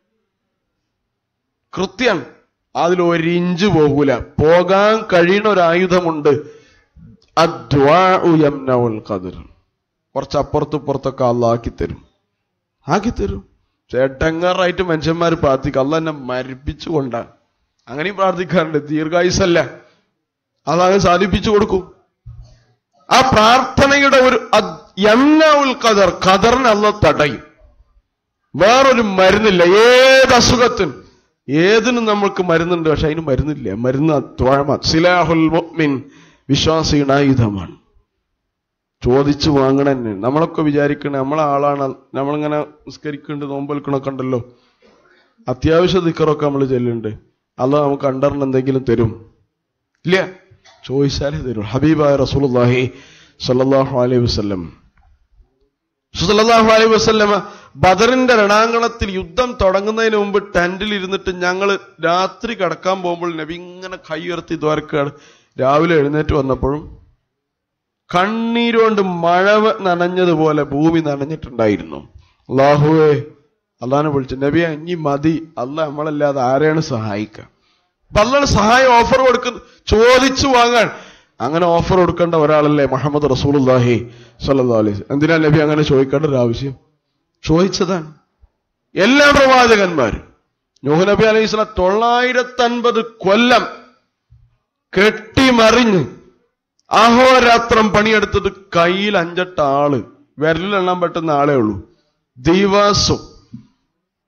കൃത്യം അതിൽ ഒരു ഇഞ്ച് പോകൂല പോകാൻ കഴിയുന്ന ഒരു ആയുധമുണ്ട് അദ്വാഉ യംനഉൽ ഖദർ കുറച്ച് അപ്പുറത്തും ഇപ്പുറത്തൊക്കെ അല്ല ആക്കി തരും ആക്കി തരും ചേട്ടങ്ങാറായിട്ട് മനുഷ്യന്മാർ പ്രാർത്ഥിക്കും അല്ല എന്നെ മരിപ്പിച്ചു കൊണ്ടാണ് അങ്ങനെയും പ്രാർത്ഥിക്കാറുണ്ട് ദീർഘായുസല്ല അതങ്ങ് സാധിപ്പിച്ചു കൊടുക്കും ആ പ്രാർത്ഥനയുടെ ഒരു യംനഉൽ ഖദർ ഖദറിനെ അല്ല തടയും വേറൊരു മരുന്നില്ല ഏത് അസുഖത്തിനും ഏതിനും നമ്മൾക്ക് മരുന്നുണ്ട് പക്ഷെ അതിന് മരുന്നില്ല മരുന്ന് ത്വഴമ സിലാഹുൽ മുഅ്മിൻ വിശ്വാസിയുടെ ആയുധമാണ് ചോദിച്ചു വാങ്ങണ തന്നെ നമ്മളൊക്കെ വിചാരിക്കണേ നമ്മളെ ആളാണ് നമ്മളിങ്ങനെ നിസ്കരിക്കുന്നുണ്ട് നോമ്പെടുക്കണൊക്കെ ഉണ്ടല്ലോ അത്യാവശ്യ ദിക്കറൊക്കെ നമ്മൾ ചെല്ലുന്നുണ്ട് അല്ല നമുക്ക് കണ്ടറിന് എന്തെങ്കിലും തരും ഇല്ല ചോദിച്ചാലേ തരും ഹബീബായ റസൂലുള്ളാഹി സല്ലല്ലാഹു അലൈഹി വസല്ലം സല്ലല്ലാഹു അലൈഹി വസല്ലമ ബദറിന്റെ രണാങ്കണത്തിൽ യുദ്ധം തുടങ്ങുന്നതിന് മുമ്പ് ടെന്റിൽ ഇരുന്നിട്ട് ഞങ്ങൾ രാത്രി കിടക്കാൻ പോകുമ്പോൾ നബി ഇങ്ങനെ കൈയുയർത്തി ദ്വാരക്കാണ് രാവിലെ എഴുന്നേറ്റ് വന്നപ്പോഴും കണ്ണീരുകൊണ്ട് മഴ നനഞ്ഞതുപോലെ ഭൂമി നനഞ്ഞിട്ടുണ്ടായിരുന്നു അള്ളാഹുവേ അള്ളഹാനെ വിളിച്ചു നബിയ ഇനി മതി അല്ല നമ്മളല്ലാതെ ആരെയാണ് സഹായിക്കുക അപ്പൊ അല്ലാണ് സഹായം ഓഫർ കൊടുക്കുന്നു ചോദിച്ചു വാങ്ങാൻ അങ്ങനെ ഓഫർ കൊടുക്കേണ്ട ഒരാളല്ലേ മുഹമ്മദ് റസൂലുല്ലാഹി സല്ലല്ലാഹു അലൈഹി വസല്ലം. എന്തിനാ നബി അങ്ങനെ ചോദിക്കേണ്ട ഒരു ആവശ്യം ചോദിച്ചതാണ് എല്ലാ പ്രവാചകന്മാരും നൂഹ് നബി അലൈഹി സ്വലാം തൊള്ളായിരത്തി അൻപത് കൊല്ലം കെട്ടിമറിഞ്ഞ് അഹോരാത്രം പണിയെടുത്തത് കയ്യിൽ അഞ്ചെട്ട് ആള് വിരലിലെണ്ണാൻ പറ്റുന്ന ആളേ ഉള്ളൂ ദിവസം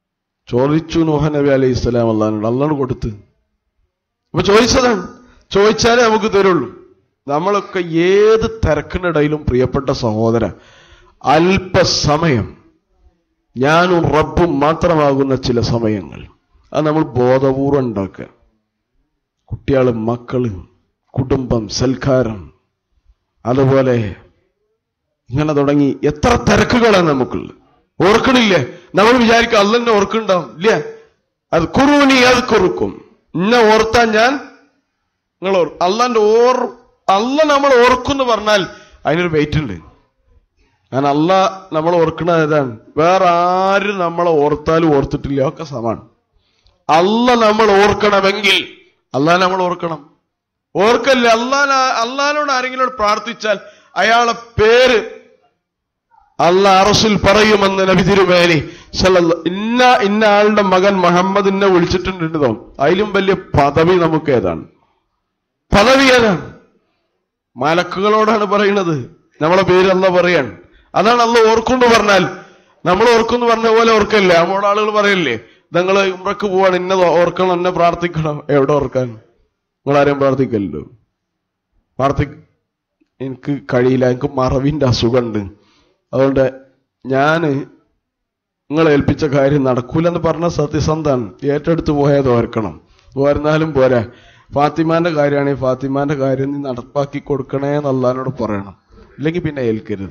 ചോദിച്ചു നൂഹ നബി അലൈഹി ഇസ്ലാം അള്ളഹാനോട് അള്ളാണ് കൊടുത്ത് അപ്പൊ ചോദിച്ചതാണ് ചോദിച്ചാലേ നമുക്ക് തരുള്ളൂ നമ്മളൊക്കെ ഏത് തിരക്കിനിടയിലും പ്രിയപ്പെട്ട സഹോദര അല്പസമയം ഞാനും റബ്ബും മാത്രമാകുന്ന ചില സമയങ്ങൾ അത് നമ്മൾ ബോധപൂർവം ഉണ്ടാക്കുക കുട്ടികളും മക്കള് കുടുംബം സൽക്കാരം അതുപോലെ ഇങ്ങനെ തുടങ്ങി എത്ര തിരക്കുകളാണ് നമുക്കുള്ളത് ഓർക്കണില്ലേ നമ്മൾ വിചാരിക്കും അല്ലെന്നെ ഓർക്കുണ്ടാവും ഇല്ല അത് കുറുവിനി അത് കുറുക്കും ഇന്നെ ഓർത്താൻ ഞാൻ നിങ്ങൾ ഓർ അള്ളാന്റെ ഓർ അല്ല നമ്മൾ ഓർക്കുന്നു പറഞ്ഞാൽ അതിനൊരു വെയിറ്റ് ഉണ്ട് കാരണം അല്ല നമ്മൾ ഓർക്കണ ഏതാണ് വേറെ ആരും നമ്മളെ ഓർത്താലും ഓർത്തിട്ടില്ല ഒക്കെ സമാണ് അല്ല നമ്മൾ ഓർക്കണമെങ്കിൽ അള്ളാഹ് നമ്മൾ ഓർക്കണം ഓർക്കല്ലേ അള്ളാൻ അള്ളഹാനോട് ആരെങ്കിലും പ്രാർത്ഥിച്ചാൽ അയാളെ പേര് അല്ല അറസിൽ പറയുമെന്ന് നബി തിരുമേനി സല്ലല്ലാ- ഇന്ന ഇന്ന ആളുടെ മകൻ മുഹമ്മദിനെ വിളിച്ചിട്ടുണ്ടോ അതിലും വലിയ പദവി നമുക്ക് ഏതാണ് പദവി ഏതാണ് മലക്കുകളോടാണ് പറയുന്നത് നമ്മളെ പേര് അല്ല പറയാൻ അതാണ് അല്ല ഓർക്കുന്നു പറഞ്ഞാൽ നമ്മൾ ഓർക്കുന്നു പറഞ്ഞ പോലെ ഓർക്കല്ലേ നമ്മുടെ ആളുകൾ പറയല്ലേ നിങ്ങൾ ഉമ്രക്ക് പോവാണ് ഇന്നത് ഓർക്കണം എന്നെ പ്രാർത്ഥിക്കണം എവിടെ ഓർക്കാൻ നിങ്ങൾ ആരെയും പ്രാർത്ഥിക്കല്ലോ പ്രാർത്ഥി എനിക്ക് കഴിയില്ല എനിക്ക് മറവിന്റെ അസുഖമുണ്ട് അതുകൊണ്ട് ഞാന് നിങ്ങളെ ഏൽപ്പിച്ച കാര്യം നടക്കൂലെന്ന് പറഞ്ഞ സത്യസന്ധാണ് ഏറ്റെടുത്ത് പോയത് ഓർക്കണം പോരുന്നാലും പോരാ ഫാത്തിമാന്റെ കാര്യമാണെങ്കിൽ ഫാത്തിമാന്റെ കാര്യം നീ നടപ്പാക്കി കൊടുക്കണേ എന്ന് അള്ളഹാനോട് പറയണം ഇല്ലെങ്കിൽ പിന്നെ ഏൽക്കരുത്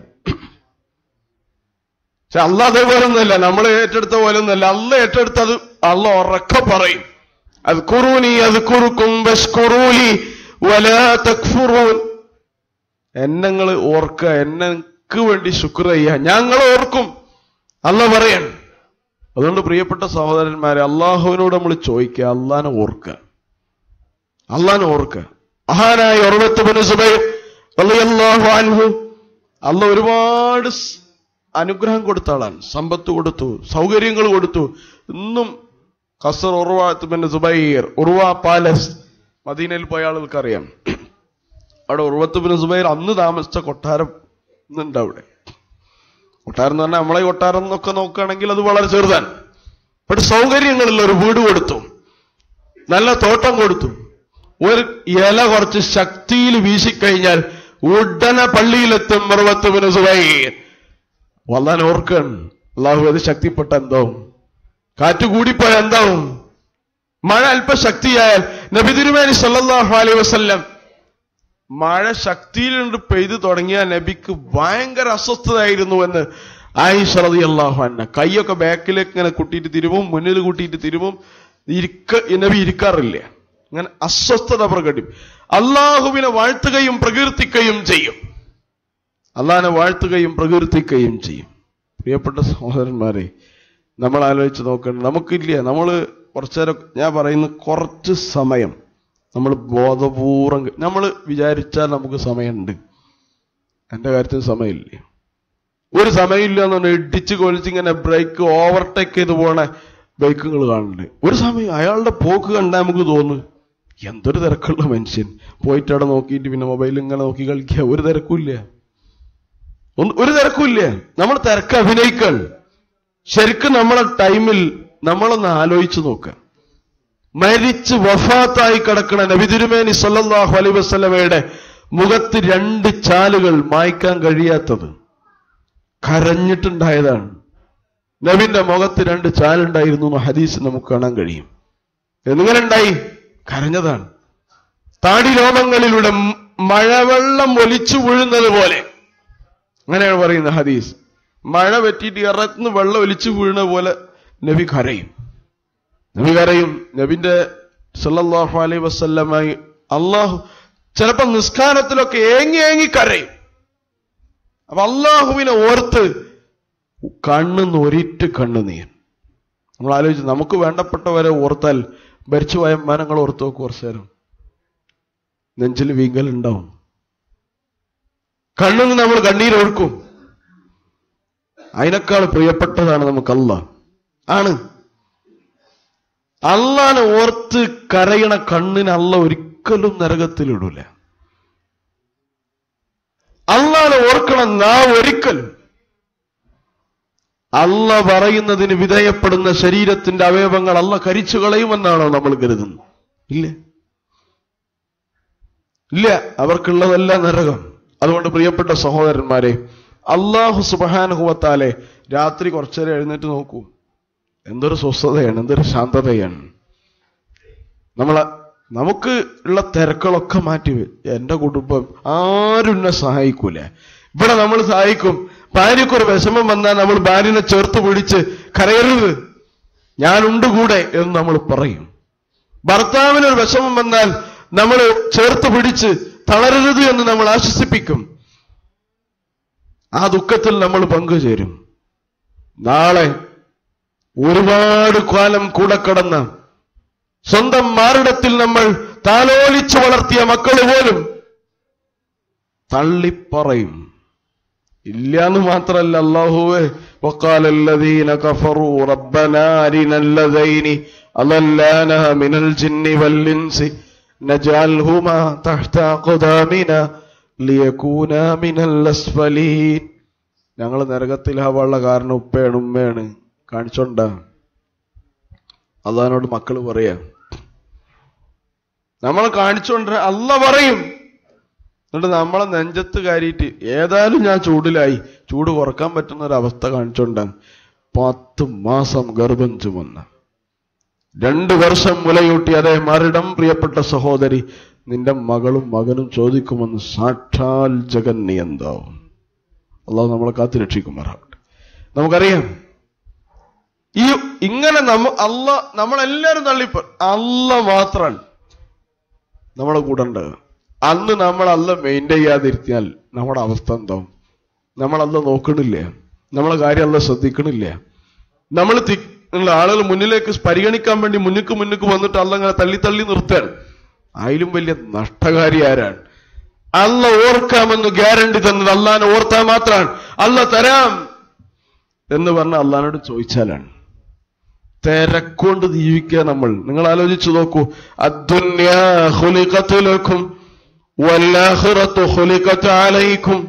പക്ഷെ അല്ല അതേപോലെ ഒന്നുമല്ല നമ്മൾ ഏറ്റെടുത്ത പോലെ ഒന്നുമല്ല അല്ല ഏറ്റെടുത്തത് അല്ല ഉറക്കെ പറയും അത് കുറൂനി അത് കുറുക്കും ബഷ്കുറൂലി വലാ തക്ഫുറൂൻ എന്നെങ്ങൾ ഓർക്കുക എന്നെക്ക് വേണ്ടി ശുക്ർ ചെയ്യാ ഞങ്ങൾ ഓർക്കും അല്ല പറയാൻ അതുകൊണ്ട് പ്രിയപ്പെട്ട സഹോദരന്മാരെ അള്ളാഹുവിനോട് നമ്മൾ ചോദിക്കുക അള്ളാനെ ഓർക്കുക അള്ളാനെ ഓർക്കുക മഹാനായ ഉറവത്തുബിന് സുബൈർ റളിയല്ലാഹു അൻഹു അല്ല ഒരുപാട് സ് അനുഗ്രഹം കൊടുത്ത ആളാണ് സമ്പത്ത് കൊടുത്തു സൗകര്യങ്ങൾ കൊടുത്തു ഇന്നും ഖസർ ഉറവാത്തുബിന് സുബൈർ ഉറുവ പാലസ് മദീനയിൽ പോയ ആളുകൾക്ക് അറിയാം അവിടെ ഉറവത്തുബിന് സുബൈർ അന്ന് താമസിച്ച കൊട്ടാരം ഇന്നുണ്ട് അവിടെ കൊട്ടാരം എന്ന് പറഞ്ഞാൽ നമ്മളെ കൊട്ടാരം എന്നൊക്കെ നോക്കുകയാണെങ്കിൽ അത് വളരെ ചെറുതാണ് പക്ഷെ സൗകര്യങ്ങളുള്ള ഒരു വീട് കൊടുത്തു നല്ല തോട്ടം കൊടുത്തു ഒരു ഇല കുറച്ച് ശക്തിയിൽ വീശിക്കഴിഞ്ഞാൽ ഉടനെ പള്ളിയിലെത്തും മറുപത്തുവിന് സുബൈർ വല്ലാൻ ഓർക്കണം അള്ളാഹു അത് ശക്തിപ്പെട്ട എന്താവും കാറ്റ് കൂടിപ്പോയ എന്താവും മഴ അല്പം ശക്തിയായാൽ നബി തിരുമേനി സല്ലല്ലാഹു അലൈഹി വസല്ലം മഴ ശക്തിയിലുണ്ട് പെയ്തു തുടങ്ങിയ നബിക്ക് ഭയങ്കര അസ്വസ്ഥതയായിരുന്നു എന്ന് ആയിഷ റളിയല്ലാഹു അൻഹ കൈയൊക്കെ ബാക്കിലേക്ക് ഇങ്ങനെ കൂട്ടിയിട്ട് തിരുവും മുന്നിൽ കൂട്ടിയിട്ട് തിരുവും ഇരിക്ക നബി ഇരിക്കാറില്ല അങ്ങനെ അസ്വസ്ഥത പ്രകടിപ്പിക്കും അള്ളാഹുവിനെ വാഴ്ത്തുകയും പ്രകീർത്തിക്കുകയും ചെയ്യും അള്ളാഹിനെ വാഴ്ത്തുകയും പ്രകീർത്തിക്കുകയും ചെയ്യും പ്രിയപ്പെട്ട സഹോദരന്മാരെ നമ്മൾ ആലോചിച്ച് നോക്കണം നമുക്കില്ല നമ്മൾ കുറച്ചേരം ഞാൻ പറയുന്ന കുറച്ച് സമയം നമ്മൾ ബോധപൂർവം നമ്മൾ വിചാരിച്ചാൽ നമുക്ക് സമയമുണ്ട് എൻ്റെ കാര്യത്തിൽ സമയമില്ലേ ഒരു സമയമില്ല എന്ന് പറഞ്ഞാൽ ഇടിച്ച് കൊലിച്ച് ഇങ്ങനെ ബ്രേക്ക് ഓവർടേക്ക് ചെയ്ത് പോണ ബൈക്കുകൾ കാണുന്നുണ്ട് ഒരു സമയം അയാളുടെ പോക്ക് കണ്ടാൽ നമുക്ക് തോന്നും എന്തൊരു തിരക്കുള്ള മനുഷ്യൻ പോയിട്ട് അവിടെ നോക്കിയിട്ട് പിന്നെ മൊബൈൽ ഇങ്ങനെ നോക്കി കളിക്കുക ഒരു തിരക്കുമില്ല ഒന്ന് ഒരു തിരക്കുമില്ല നമ്മൾ തിരക്ക് അഭിനയിക്കാൻ ശരിക്കും നമ്മളെ ടൈമിൽ നമ്മളൊന്ന് ആലോചിച്ച് നോക്കുക മരിച്ച് വഫാത്തായി കിടക്കുന്ന നബിതിരുമേനി സല്ലല്ലാഹു അലൈഹി വസല്ലമയുടെ മുഖത്ത് രണ്ട് ചാലുകൾ മായ്ക്കാൻ കഴിയാത്തത് കരഞ്ഞിട്ടുണ്ടായതാണ് നബിന്റെ മുഖത്ത് രണ്ട് ചാലുണ്ടായിരുന്നു എന്ന് ഹദീസ് നമുക്ക് കാണാൻ കഴിയും എന്നിങ്ങനെ ഉണ്ടായി കരഞ്ഞതാണ് താടി രോമങ്ങളിലൂടെ മ- മഴവെള്ളം ഒലിച്ചു വീഴുന്നത് പോലെ അങ്ങനെയാണ് പറയുന്നത് ഹദീസ് മഴ പറ്റിയിട്ട് ഇറന്ന് വെള്ളം ഒലിച്ചു വീഴുന്ന പോലെ നബി കരയും നബി കരയും നബിന്റെ സല്ലല്ലാഹു അലൈഹി വസല്ലമായി അള്ളാഹു ചിലപ്പോ നിസ്കാരത്തിലൊക്കെ ഏങ്ങി ഏങ്ങി കരയും അപ്പൊ അള്ളാഹുവിനെ ഓർത്ത് കണ്ണ് ഒരിറ്റ് കണ്ണുനീർ നമ്മൾ ആലോചിച്ച് നമുക്ക് വേണ്ടപ്പെട്ടവരെ ഓർത്താൽ ഭരിച്ചുപോയ മനങ്ങൾ ഓർത്ത് നോക്കും കുറച്ചു നേരം നെഞ്ചിൽ വീങ്കൽ ഉണ്ടാവും കണ്ണിന് നമ്മൾ കണ്ണീരൊഴുക്കും അതിനേക്കാൾ പ്രിയപ്പെട്ടതാണ് നമുക്ക് അല്ല ആണ് അള്ളാനെ ഓർത്ത് കരയണ കണ്ണിന് അല്ല ഒരിക്കലും നരകത്തിലിടൂല അള്ളാനെ ഓർക്കണം നാ ഒരിക്കലും അല്ല പറയുന്നതിന് വിധേയപ്പെടുന്ന ശരീരത്തിന്റെ അവയവങ്ങൾ അല്ല കരിച്ചു കളയുമെന്നാണോ നമ്മൾ കരുതുന്നത് ഇല്ല ഇല്ല അവർക്കുള്ളതല്ല നരകം അതുകൊണ്ട് പ്രിയപ്പെട്ട സഹോദരന്മാരെ അള്ളാഹു സുബഹാനുഭവത്താലെ രാത്രി കുറച്ചേരം എഴുന്നേറ്റ് നോക്കൂ എന്തൊരു സ്വസ്ഥതയാണ് എന്തൊരു ശാന്തതയാണ് നമ്മളെ നമുക്ക് ഉള്ള തിരക്കുകളൊക്കെ മാറ്റി വെ- എന്റെ കുടുംബം ആരും എന്നെ സഹായിക്കൂല ഇവിടെ നമ്മൾ സഹായിക്കും ഭാര്യക്കൊരു വിഷമം വന്നാൽ നമ്മൾ ഭാര്യനെ ചേർത്ത് പിടിച്ച് കരയരുത് ഞാനുണ്ട് കൂടെ എന്ന് നമ്മൾ പറയും ഭർത്താവിനൊരു വിഷമം വന്നാൽ നമ്മൾ ചേർത്ത് പിടിച്ച് തളരരുത് എന്ന് നമ്മൾ ആശ്വസിപ്പിക്കും ആ ദുഃഖത്തിൽ നമ്മൾ പങ്കുചേരും നാളെ ഒരുപാട് കാലം കൂടെ കടന്ന സ്വന്തം മാറിടത്തിൽ നമ്മൾ താലോലിച്ചു വളർത്തിയ മക്കൾ പോലും തള്ളിപ്പറയും ഇല്ലാന്ന് മാത്രല്ല അല്ലാഹുവേ وقال الذين كفروا ربنا أرنا اللذين أضلانا من الجن والإنس نجعلهما تحت أقدامنا ليكونا من الأسفلين ഞങ്ങൾ നരകത്തിലാവാനുള്ള കാരണം ഉപ്പയാണ് ഉമ്മയാണ് കാണിച്ചോണ്ട അള്ളഹാനോട് മക്കള് പറയാ നമ്മൾ കാണിച്ചോണ്ട അല്ല പറയും എന്നിട്ട് നമ്മളെ നെഞ്ചത്ത് കയറിയിട്ട് ഏതായാലും ഞാൻ ചൂടിലായി ചൂട് കുറക്കാൻ പറ്റുന്ന ഒരു അവസ്ഥ കാണിച്ചോണ്ടാണ് പത്ത് മാസം ഗർഭം ചുമന്ന രണ്ടു വർഷം മുലയൂട്ടി അതേ മറിടം പ്രിയപ്പെട്ട സഹോദരി നിന്റെ മകളും മകനും ചോദിക്കുമെന്ന് സാക്ഷാൽ ജഗൻ നിയന്താവും അള്ളാഹു നമ്മളെ കാത്തു രക്ഷിക്കുമാറാവട്ടെ നമുക്കറിയാം ഈ ഇങ്ങനെ നമ്മ അല്ല നമ്മളെല്ലാരും തള്ളിപ്പോ അല്ല മാത്രമാണ് നമ്മളെ കൂടെ ഉണ്ട് അന്ന് നമ്മൾ അല്ല മെയിൻറ്റെയിൻ ചെയ്യാതിരുത്തിയാൽ നമ്മുടെ അവസ്ഥ എന്താവും നമ്മളല്ല നോക്കണില്ല നമ്മളെ കാര്യം അല്ല ശ്രദ്ധിക്കണില്ല നമ്മൾ തി- ഉള്ള ആളുകൾ മുന്നിലേക്ക് പരിഗണിക്കാൻ വേണ്ടി മുന്നിക്ക് മുന്നിക്ക് വന്നിട്ട് അല്ല അങ്ങനെ തള്ളി തള്ളി നിർത്താൻ അതിലും വലിയ നഷ്ടകാരി ആരാണ് അല്ല ഓർക്കാമെന്ന് ഗ്യാരണ്ടി തന്നത് അള്ളഹാനെ ഓർത്താൽ മാത്രമാണ് അല്ല തരാം എന്ന് പറഞ്ഞ അള്ളഹാനോട് ചോദിച്ചാലാണ് തിരക്കൊണ്ട് ജീവിക്കുക നമ്മൾ നിങ്ങൾ ആലോചിച്ചു നോക്കൂ അദ്ദുന്യാ ഖുലിഖത്തു ലക്കും വല്ലാഖിറത്തു ഖുലിഖത്ത് അലൈക്കും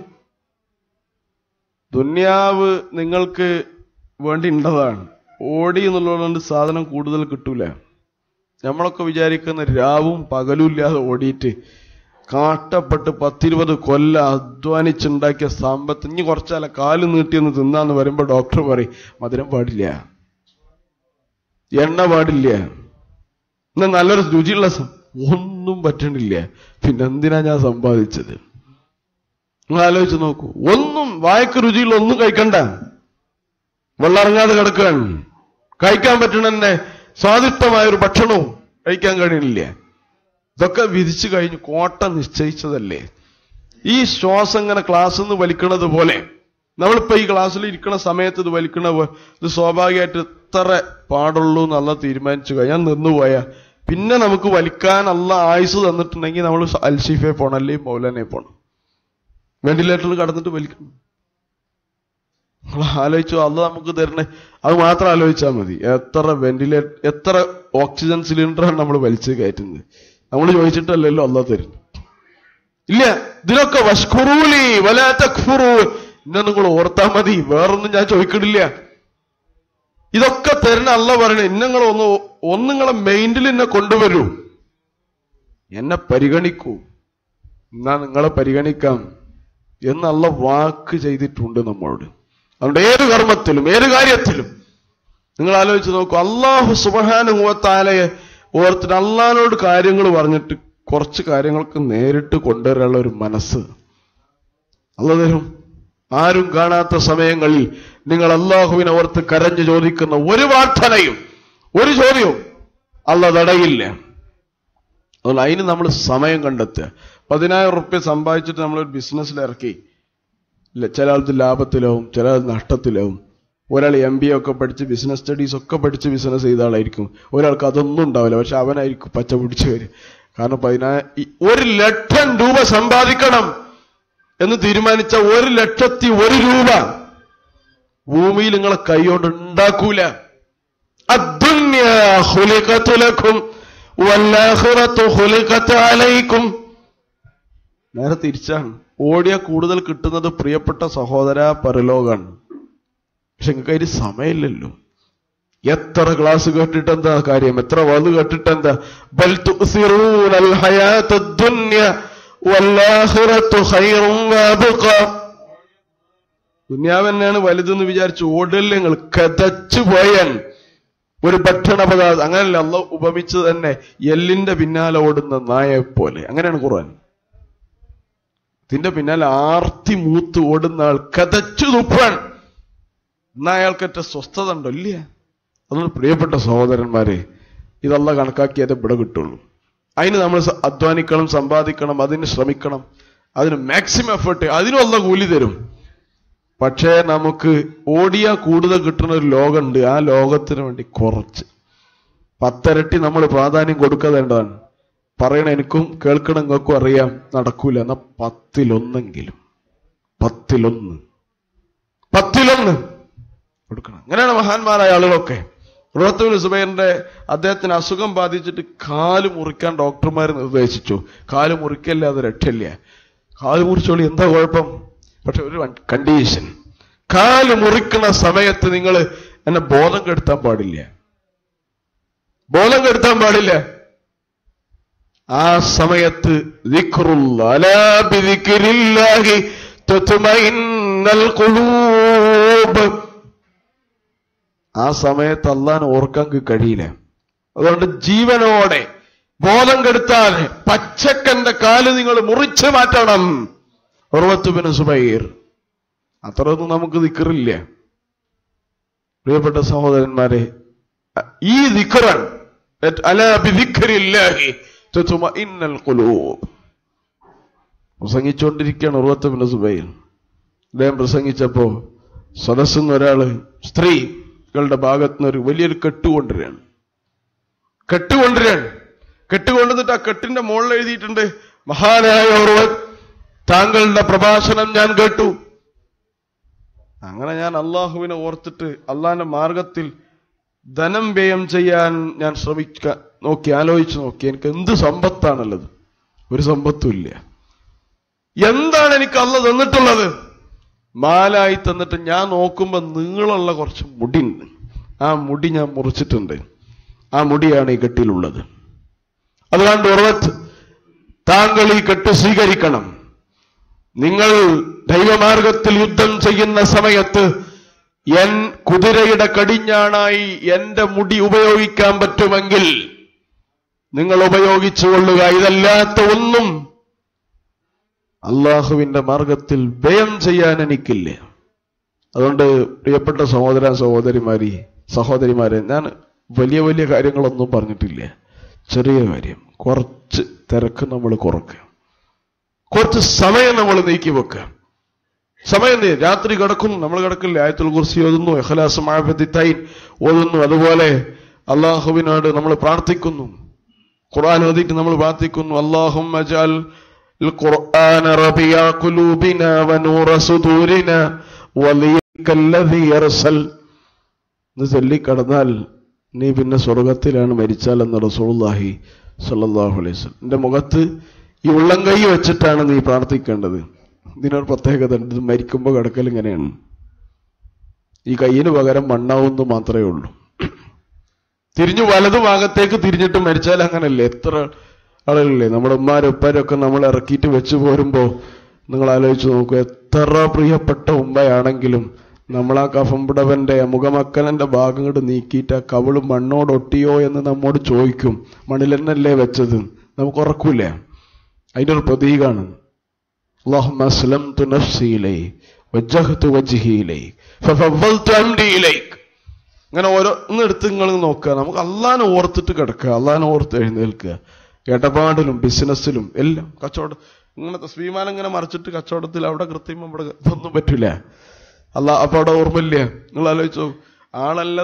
ദുന്യാവ് നിങ്ങൾക്ക് വേണ്ടി ഉണ്ടതാണ് ഓടി എന്നുള്ളതുകൊണ്ട് സാധനം കൂടുതൽ കിട്ടൂല നമ്മളൊക്കെ വിചാരിക്കുന്ന രാവും പകലും ഇല്ലാതെ ഓടിയിട്ട് കാട്ടപ്പെട്ട് പത്തിരുപത് കൊല്ല അധ്വാനിച്ചുണ്ടാക്കിയ സമ്പത്ത് ഇനി കുറച്ചാല കാല് നീട്ടിയൊന്ന് തിന്നാന്ന് വരുമ്പോ ഡോക്ടർ പറയും മധുരം പാടില്ല എണ്ണ പാടില്ല എന്നാ നല്ലൊരു രുചിയുള്ള സം- ഒന്നും പറ്റണില്ല പിന്നെ എന്തിനാ ഞാൻ സമ്പാദിച്ചത് നിങ്ങൾ ആലോചിച്ച് നോക്കൂ ഒന്നും വായക്ക് രുചിയുള്ള ഒന്നും കഴിക്കണ്ട വെള്ളമിറങ്ങാതെ കിടക്കുകയാണ് കഴിക്കാൻ പറ്റണ തന്നെ സ്വാദിഷ്ടമായ ഒരു ഭക്ഷണവും കഴിക്കാൻ കഴിയണില്ല ഇതൊക്കെ വിധിച്ചു കഴിഞ്ഞു കോട്ട നിശ്ചയിച്ചതല്ലേ ഈ ശ്വാസം ഇങ്ങനെ ക്ലാസ് നിന്ന് വലിക്കണത് പോലെ നമ്മളിപ്പോ ഈ ക്ലാസ്സിൽ ഇരിക്കുന്ന സമയത്ത് ഇത് വലിക്കണ പോ- ഇത് സ്വാഭാവികമായിട്ട് ഇത്ര പാടുള്ളൂ എന്നുള്ള തീരുമാനിച്ചു കഴിഞ്ഞാൽ നിന്നുപോയ പിന്നെ നമുക്ക് വലിക്കാൻ അല്ല ആയുസ് തന്നിട്ടുണ്ടെങ്കിൽ നമ്മൾ അൽഷിഫെ പോണം അല്ലെങ്കിൽ മൗലാനെ പോണം വെന്റിലേറ്ററിൽ കടന്നിട്ട് വലിക്കണം നമ്മൾ ആലോചിച്ചു അല്ല നമുക്ക് തരണേ അത് മാത്രം ആലോചിച്ചാൽ മതി എത്ര വെന്റിലേറ്റർ എത്ര ഓക്സിജൻ സിലിണ്ടറാണ് നമ്മൾ വലിച്ചു കയറ്റുന്നത് നമ്മൾ ചോദിച്ചിട്ടല്ലല്ലോ അല്ല തരുന്നത് ഇല്ല ഇതിനൊക്കെ വഷ്കുറൂലി വല തക്ഫുറൂ ഇന്നെ നിങ്ങൾ ഓർത്താ മതി വേറൊന്നും ഞാൻ ചോദിക്കണില്ല ഇതൊക്കെ തരുന്ന അല്ല പറയണേ ഇന്നങ്ങൾ ഒന്ന് ഒന്നുങ്ങളെ മെയിൻഡിൽ എന്നെ കൊണ്ടുവരൂ എന്നെ പരിഗണിക്കൂ എന്നാ നിങ്ങളെ പരിഗണിക്കാം എന്നുള്ള വാക്ക് ചെയ്തിട്ടുണ്ട് നമ്മളോട് അതുകൊണ്ട് ഏത് കർമ്മത്തിലും ഏത് കാര്യത്തിലും നിങ്ങൾ ആലോചിച്ച് നോക്കൂ അള്ളാഹു സുബഹാനുഭവത്താലയെ ഓർത്തിട്ട് അള്ളഹാനോട് കാര്യങ്ങൾ പറഞ്ഞിട്ട് കുറച്ച് കാര്യങ്ങൾക്ക് നേരിട്ട് കൊണ്ടുവരാനുള്ള ഒരു മനസ്സ് അല്ല തരും ആരും കാണാത്ത സമയങ്ങളിൽ നിങ്ങൾ അള്ളാഹുവിനെ ഓർത്ത് കരഞ്ഞു ചോദിക്കുന്ന ഒരു പ്രാർത്ഥനയും ഒരു ചോദ്യവും അല്ല തടയില്ല അതുകൊണ്ട് അതിന് നമ്മൾ സമയം കണ്ടെത്തുക പതിനായിരം റുപ്യ സമ്പാദിച്ചിട്ട് നമ്മളൊരു ബിസിനസ്സിൽ ഇറക്കി ഇല്ല ചില ആൾക്ക് ലാഭത്തിലാവും ചില ആൾ നഷ്ടത്തിലാവും ഒരാൾ എം ബി എ ഒക്കെ പഠിച്ച് ബിസിനസ് സ്റ്റഡീസ് ഒക്കെ പഠിച്ച് ബിസിനസ് ചെയ്ത ആളായിരിക്കും ഒരാൾക്ക് അതൊന്നും ഉണ്ടാവില്ല പക്ഷെ അവനായിരിക്കും പച്ച പിടിച്ച് വരും കാരണം പതിനായിരം ഈ- ഒരു ലക്ഷം രൂപ സമ്പാദിക്കണം എന്ന് തീരുമാനിച്ച ഒരു ലക്ഷത്തി ഒരു രൂപ ഭൂമിയിൽ നിങ്ങളെ കൈകൊണ്ട് ഉണ്ടാക്കൂല അദ്ദുന്യാ ഖുലിഖത്തു ലക്കും വല്ലാഖിറത്തു ഖുലിഖത്ത് അലൈക്കും നേരെ തിരിച്ചാണ് ഓടിയ കൂടുതൽ കിട്ടുന്നത് പ്രിയപ്പെട്ട സഹോദര പരലോകാണ് പക്ഷെ നിങ്ങൾക്ക് അതിന് സമയമില്ലല്ലോ എത്ര ക്ലാസ് കേട്ടിട്ട് എന്താ കാര്യം എത്ര വലു കേട്ടിട്ട് എന്താ ബൽ തുസിറൂനൽ ഹയാത്തദ് ദുനിയ വല്ലാഖിറത്തു ഖൈറും വഅബ്ഖ ദുനിയാവ് തന്നെയാണ് വലുതെന്ന് വിചാരിച്ച് ഓടല്ലേ നിങ്ങൾ കതച്ചു പോയാൽ ഒരു ഭക്ഷണ പദാർത്ഥം അങ്ങനെയല്ല അല്ല ഉപമിച്ചത് തന്നെ എല്ലിന്റെ പിന്നാലെ ഓടുന്ന നായയെ പോലെ അങ്ങനെയാണ് ഖുർആൻ ഇതിന്റെ പിന്നാലെ ആർത്തി മൂത്ത് ഓടുന്ന ആൾ കതച്ചു തുപ്പാൻ എന്നാ അയാൾക്കറ്റ സ്വസ്ഥത ഉണ്ടോ ഇല്ല അതുകൊണ്ട് പ്രിയപ്പെട്ട സഹോദരന്മാരെ ഇതല്ല കണക്കാക്കിയത് ഇവിടെ കിട്ടുള്ളൂ അതിന് നമ്മൾ സ- അധ്വാനിക്കണം സമ്പാദിക്കണം അതിന് ശ്രമിക്കണം അതിന് മാക്സിമം എഫേർട്ട് അതിനുള്ള കൂലി തരും പക്ഷേ നമുക്ക് ഓടിയാ കൂടുതൽ കിട്ടുന്ന ഒരു ലോകമുണ്ട് ആ ലോകത്തിന് വേണ്ടി കുറച്ച് പത്തരട്ടി നമ്മൾ പ്രാധാന്യം കൊടുക്കാതേണ്ടതാണ് പറയണ എനിക്കും കേൾക്കണം നിങ്ങൾക്കും അറിയാം നടക്കൂല എന്നാ പത്തിലൊന്നെങ്കിലും പത്തിലൊന്ന് പത്തിലൊന്ന് കൊടുക്കണം അങ്ങനെയാണ് മഹാന്മാരായ ആളുകളൊക്കെ റുഹത്തുൽ സുബൈറിന്റെ അദ്ദേഹത്തിന് അസുഖം ബാധിച്ചിട്ട് കാല് മുറിക്കാൻ ഡോക്ടർമാർ നിർദ്ദേശിച്ചു കാല് മുറിക്കല്ല അത് രക്ഷയില്ല കാല് മുറിച്ചോളി എന്താ കുഴപ്പം പക്ഷെ ഒരു കണ്ടീഷൻ കാല് മുറിക്കുന്ന സമയത്ത് നിങ്ങൾ എന്നെ ബോധം കെടുത്താൻ പാടില്ല ബോധം കെടുത്താൻ പാടില്ല ആ സമയത്ത് ദിക്റുള്ള അലാ ബിദിക്രില്ലാഹി തത്മഇന്നൽ ഖുലൂബ് ആ സമയത്ത് അള്ളാൻ ഓർക്കാൻ കഴിയില്ല അതുകൊണ്ട് ജീവനോടെ ബോധം കെടുത്താൽ പച്ചക്കന്റെ കാല് നിങ്ങൾ മുറിച്ചു മാറ്റണം ഉറവത്തുബിന് സുബൈർ അത്രയൊന്നും നമുക്ക് ദിക്കറില്ല പ്രിയപ്പെട്ട സഹോദരന്മാരെ ഈ ദിക്കറാണ് അലാ ബിദിക്രില്ലാഹി തത്മഇന്നൽ ഖുലൂബ് പ്രസംഗിച്ചുകൊണ്ടിരിക്കുകയാണ് ഉറവത്തുബിന് സുബൈർ അദ്ദേഹം പ്രസംഗിച്ചപ്പോ സദസ്സിന്ന് ഒരാള് സ്ത്രീകളുടെ ഭാഗത്തുനിന്ന് ഒരു വലിയൊരു കെട്ടുകൊണ്ടുവരികയാണ് കെട്ടുകൊണ്ടുവരികയാണ് കെട്ടുകൊണ്ടുവന്നിട്ട് ആ കെട്ടിന്റെ മുകളിൽ എഴുതിയിട്ടുണ്ട് മഹാനായ ഒരുവൻ താങ്കളുടെ പ്രഭാഷണം ഞാൻ കേട്ടു അങ്ങനെ ഞാൻ അള്ളാഹുവിനെ ഓർത്തിട്ട് അള്ളാഹിന്റെ മാർഗത്തിൽ ധനം വ്യയം ചെയ്യാൻ ഞാൻ ശ്രമിക്ക നോക്കി ആലോചിച്ച് നോക്കി എനിക്ക് എന്ത് സമ്പത്താണുള്ളത് ഒരു സമ്പത്തും ഇല്ല എന്താണ് എനിക്ക് അല്ല തന്നിട്ടുള്ളത് മാലായി തന്നിട്ട് ഞാൻ നോക്കുമ്പോ നീളമുള്ള കുറച്ച് മുടിയുണ്ട് ആ മുടി ഞാൻ മുറിച്ചിട്ടുണ്ട് ആ മുടിയാണ് ഈ കെട്ടിലുള്ളത് അതുകൊണ്ട് ഉറവത്ത് താങ്കൾ ഈ കെട്ട് സ്വീകരിക്കണം നിങ്ങൾ ദൈവമാർഗത്തിൽ യുദ്ധം ചെയ്യുന്ന സമയത്ത് എൻ കുതിരയുടെ കടിഞ്ഞാണായി എന്റെ മുടി ഉപയോഗിക്കാൻ പറ്റുമെങ്കിൽ നിങ്ങൾ ഉപയോഗിച്ചു കൊള്ളുക ഇതല്ലാത്ത ഒന്നും അള്ളാഹുവിന്റെ മാർഗത്തിൽ വ്യയം ചെയ്യാൻ എനിക്കില്ല അതുകൊണ്ട് പ്രിയപ്പെട്ട സഹോദര സഹോദരിമാരി സഹോദരിമാരെ ഞാൻ വലിയ വലിയ കാര്യങ്ങളൊന്നും പറഞ്ഞിട്ടില്ല ചെറിയ കാര്യം കുറച്ച് തിരക്ക് നമ്മൾ കുറക്കുക കുറച്ച് സമയം നമ്മൾ നീക്കി വെക്കുക സമയം നീ രാത്രി കിടക്കുന്നു നമ്മൾ കിടക്കില്ല ആയത്തുൽ കുർസി ഓതുന്നു എഹ്ലാസ് മാഫത്തിത്തൈൻ ഓതുന്നു അതുപോലെ അള്ളാഹുവിനോട് നമ്മൾ പ്രാർത്ഥിക്കുന്നു ഖുർആൻ ഓതിയിട്ട് നമ്മൾ പ്രാർത്ഥിക്കുന്നു അള്ളാഹും القرآن ربيع قلوبنا ونور صدورنا وليك الذي يرسل ഇത് ചൊല്ലിക്കടന്നാൽ നീ പിന്നെ സ്വർഗത്തിലാണ് മരിച്ചാൽ എന്ന് റസൂലുള്ളാഹി സല്ലല്ലാഹു അലൈഹി വസല്ലം നിന്റെ മുഖത്ത് ഈ ഉള്ളം കൈ വെച്ചിട്ടാണ് നീ പ്രാർത്ഥിക്കേണ്ടത് ഇതിനൊരു പ്രത്യേകത ഉണ്ട് ഇത് മരിക്കുമ്പോൾ കിടക്കൽ ഇങ്ങനെയാണ് ഈ കയ്യിന് പകരം മണ്ണാവുന്നു മാത്രമേ ഉള്ളൂ തിരിഞ്ഞു വലതു ഭാഗത്തേക്ക് തിരിഞ്ഞിട്ട് മരിച്ചാൽ അങ്ങനല്ലേ എത്ര ആളുകളില്ലേ നമ്മുടെ ഉമ്മാരും ഉപ്പാരൊക്കെ നമ്മൾ ഇറക്കിയിട്ട് വെച്ചു പോരുമ്പോ നിങ്ങൾ ആലോചിച്ച് നോക്കൂ എത്ര പ്രിയപ്പെട്ട ഉമ്മയാണെങ്കിലും നമ്മൾ ആ കഫംപുടവന്റെ മുഖമക്കലന്റെ ഭാഗം കൊണ്ട് നീക്കിയിട്ട് ആ കവിള് മണ്ണോട് ഒട്ടിയോ എന്ന് നമ്മോട് ചോദിക്കും മണിലെന്നല്ലേ വെച്ചത് നമുക്ക് ഉറക്കൂല അതിന്റെ ഒരു പ്രതീകാണ് اللهم أسلمت نفسي إليك وجهت وجهي إليك ففضلت أمري إليك അങ്ങനെ ഓരോന്നെടുത്ത് നിങ്ങൾ നോക്കുക നമുക്ക് അള്ളാനെ ഓർത്തിട്ട് കിടക്കുക അള്ളാനെ ഓർത്ത് എഴുന്നേൽക്കുക ഇടപാടിലും ബിസിനസ്സിലും എല്ലാം കച്ചവടം ഇങ്ങനെ തസ്ബീമാനം ഇങ്ങനെ മറിച്ചിട്ട് കച്ചവടത്തിൽ അവിടെ കൃത്യം ഇവിടെ ഇതൊന്നും പറ്റില്ല അല്ല അപ്പൊ അവിടെ ഓർമ്മയില്ല നിങ്ങൾ ആലോചിച്ചോ ആളല്ല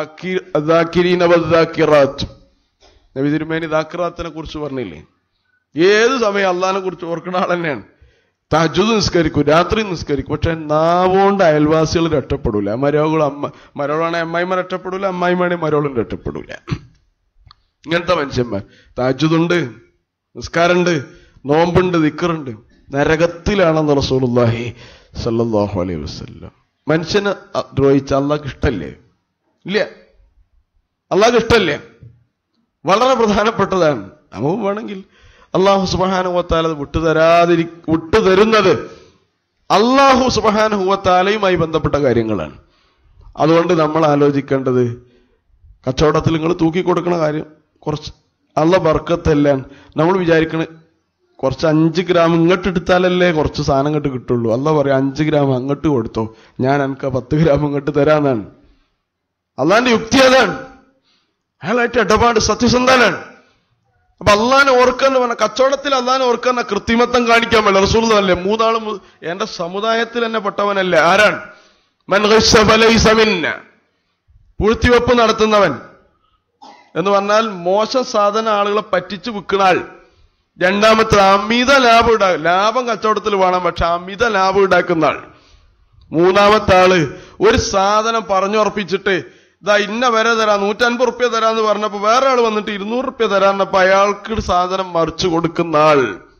നബി തിരുമേനി ദാക്കിറാത്തിനെ കുറിച്ച് പറഞ്ഞില്ലേ ഏത് സമയം അള്ളഹാനെ കുറിച്ച് ഓർക്കുന്ന ആൾ തന്നെയാണ് തജുദ് നിസ്കരിക്കും രാത്രി നിസ്കരിക്കും പക്ഷെ നാവുകൊണ്ട് അയൽവാസികൾ രക്ഷപ്പെടൂല മരോകൾ അമ്മ മരോളാണെ അമ്മായിമാർ രക്ഷപ്പെടൂല അമ്മായിമാണെ മരോളും രക്ഷപ്പെടൂല ഇങ്ങനത്തെ മനുഷ്യന്മാർ താജുദുണ്ട് നിസ്കാരമുണ്ട് നോമ്പുണ്ട് ദിക്കറുണ്ട് നരകത്തിലാണെന്ന് റസൂലുള്ളാഹി സല്ലല്ലാഹു അലൈഹി വസല്ലം മനുഷ്യനെ അ- ദ്രോഹിച്ച അള്ളാഹ്ക്ക് ഇഷ്ടല്ലേ ഇല്ല അള്ളാഹ്ക്ക് ഇഷ്ടല്ലേ വളരെ പ്രധാനപ്പെട്ടതാണ് നമുക്ക് വേണമെങ്കിൽ അള്ളാഹു സുബാനുവത്താല അത് വിട്ടുതരാതിരി വിട്ടുതരുന്നത് അള്ളാഹു സുബാനുഹുവത്താലയുമായി ബന്ധപ്പെട്ട കാര്യങ്ങളാണ് അതുകൊണ്ട് നമ്മൾ ആലോചിക്കേണ്ടത് കച്ചവടത്തിൽ നിങ്ങൾ തൂക്കി കൊടുക്കണ കാര്യം കുറച്ച് അള്ള ബർക്കത്തെല്ലാം നമ്മൾ വിചാരിക്കണ കുറച്ച് അഞ്ച് ഗ്രാം ഇങ്ങോട്ട് എടുത്താലല്ലേ കുറച്ച് സാധനം ഇങ്ങോട്ട് കിട്ടുള്ളൂ അല്ല പറയാം അഞ്ച് ഗ്രാം അങ്ങോട്ട് കൊടുത്തോ ഞാൻ എനിക്ക് ആ പത്ത് ഗ്രാം ഇങ്ങോട്ട് തരാന്നാണ് അള്ളാന്റെ യുക്തി അതാണ് അയാളായിട്ട് ഇടപാട് സത്യസന്ധനാണ് അപ്പൊ അള്ളാനെ ഓർക്കാന്ന് പറഞ്ഞ കച്ചവടത്തിൽ അള്ളാനെ ഓർക്കാൻ കൃത്രിമത്വം കാണിക്കാൻ പറ്റില്ല റസൂൽ അല്ലേ മൂന്നാളും എന്റെ സമുദായത്തിൽ തന്നെ പെട്ടവനല്ലേ ആരാണ് മൻ ഘശ്ശ ഫലൈസ മിന്ന. പൂഴ്ത്തിവെപ്പ് നടത്തുന്നവൻ എന്ന് പറഞ്ഞാൽ മോശം സാധന ആളുകളെ പറ്റിച്ച് വിൽക്കുന്ന ആൾ രണ്ടാമത്തെ അമിത ലാഭം ഉണ്ടാ ലാഭം കച്ചവടത്തിൽ വേണം പക്ഷെ അമിത ലാഭം ഉണ്ടാക്കുന്ന ആൾ മൂന്നാമത്തെ ആള് ഒരു സാധനം പറഞ്ഞുറപ്പിച്ചിട്ട് ഇതാ ഇന്ന വരെ തരാം നൂറ്റൻപത് റുപ്യ തരാന്ന് പറഞ്ഞപ്പോ വേറെ ആള് വന്നിട്ട് ഇരുന്നൂറ് റുപ്യ തരാന്നപ്പോ അയാൾക്ക് സാധനം മറിച്ചു കൊടുക്കുന്ന ആൾ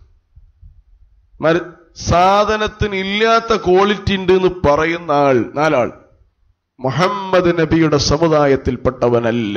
മറി- സാധനത്തിന് ഇല്ലാത്ത ക്വാളിറ്റി ഉണ്ട് എന്ന് പറയുന്ന ആൾ നാലാൾ മുഹമ്മദ് നബിയുടെ സമുദായത്തിൽപ്പെട്ടവനല്ല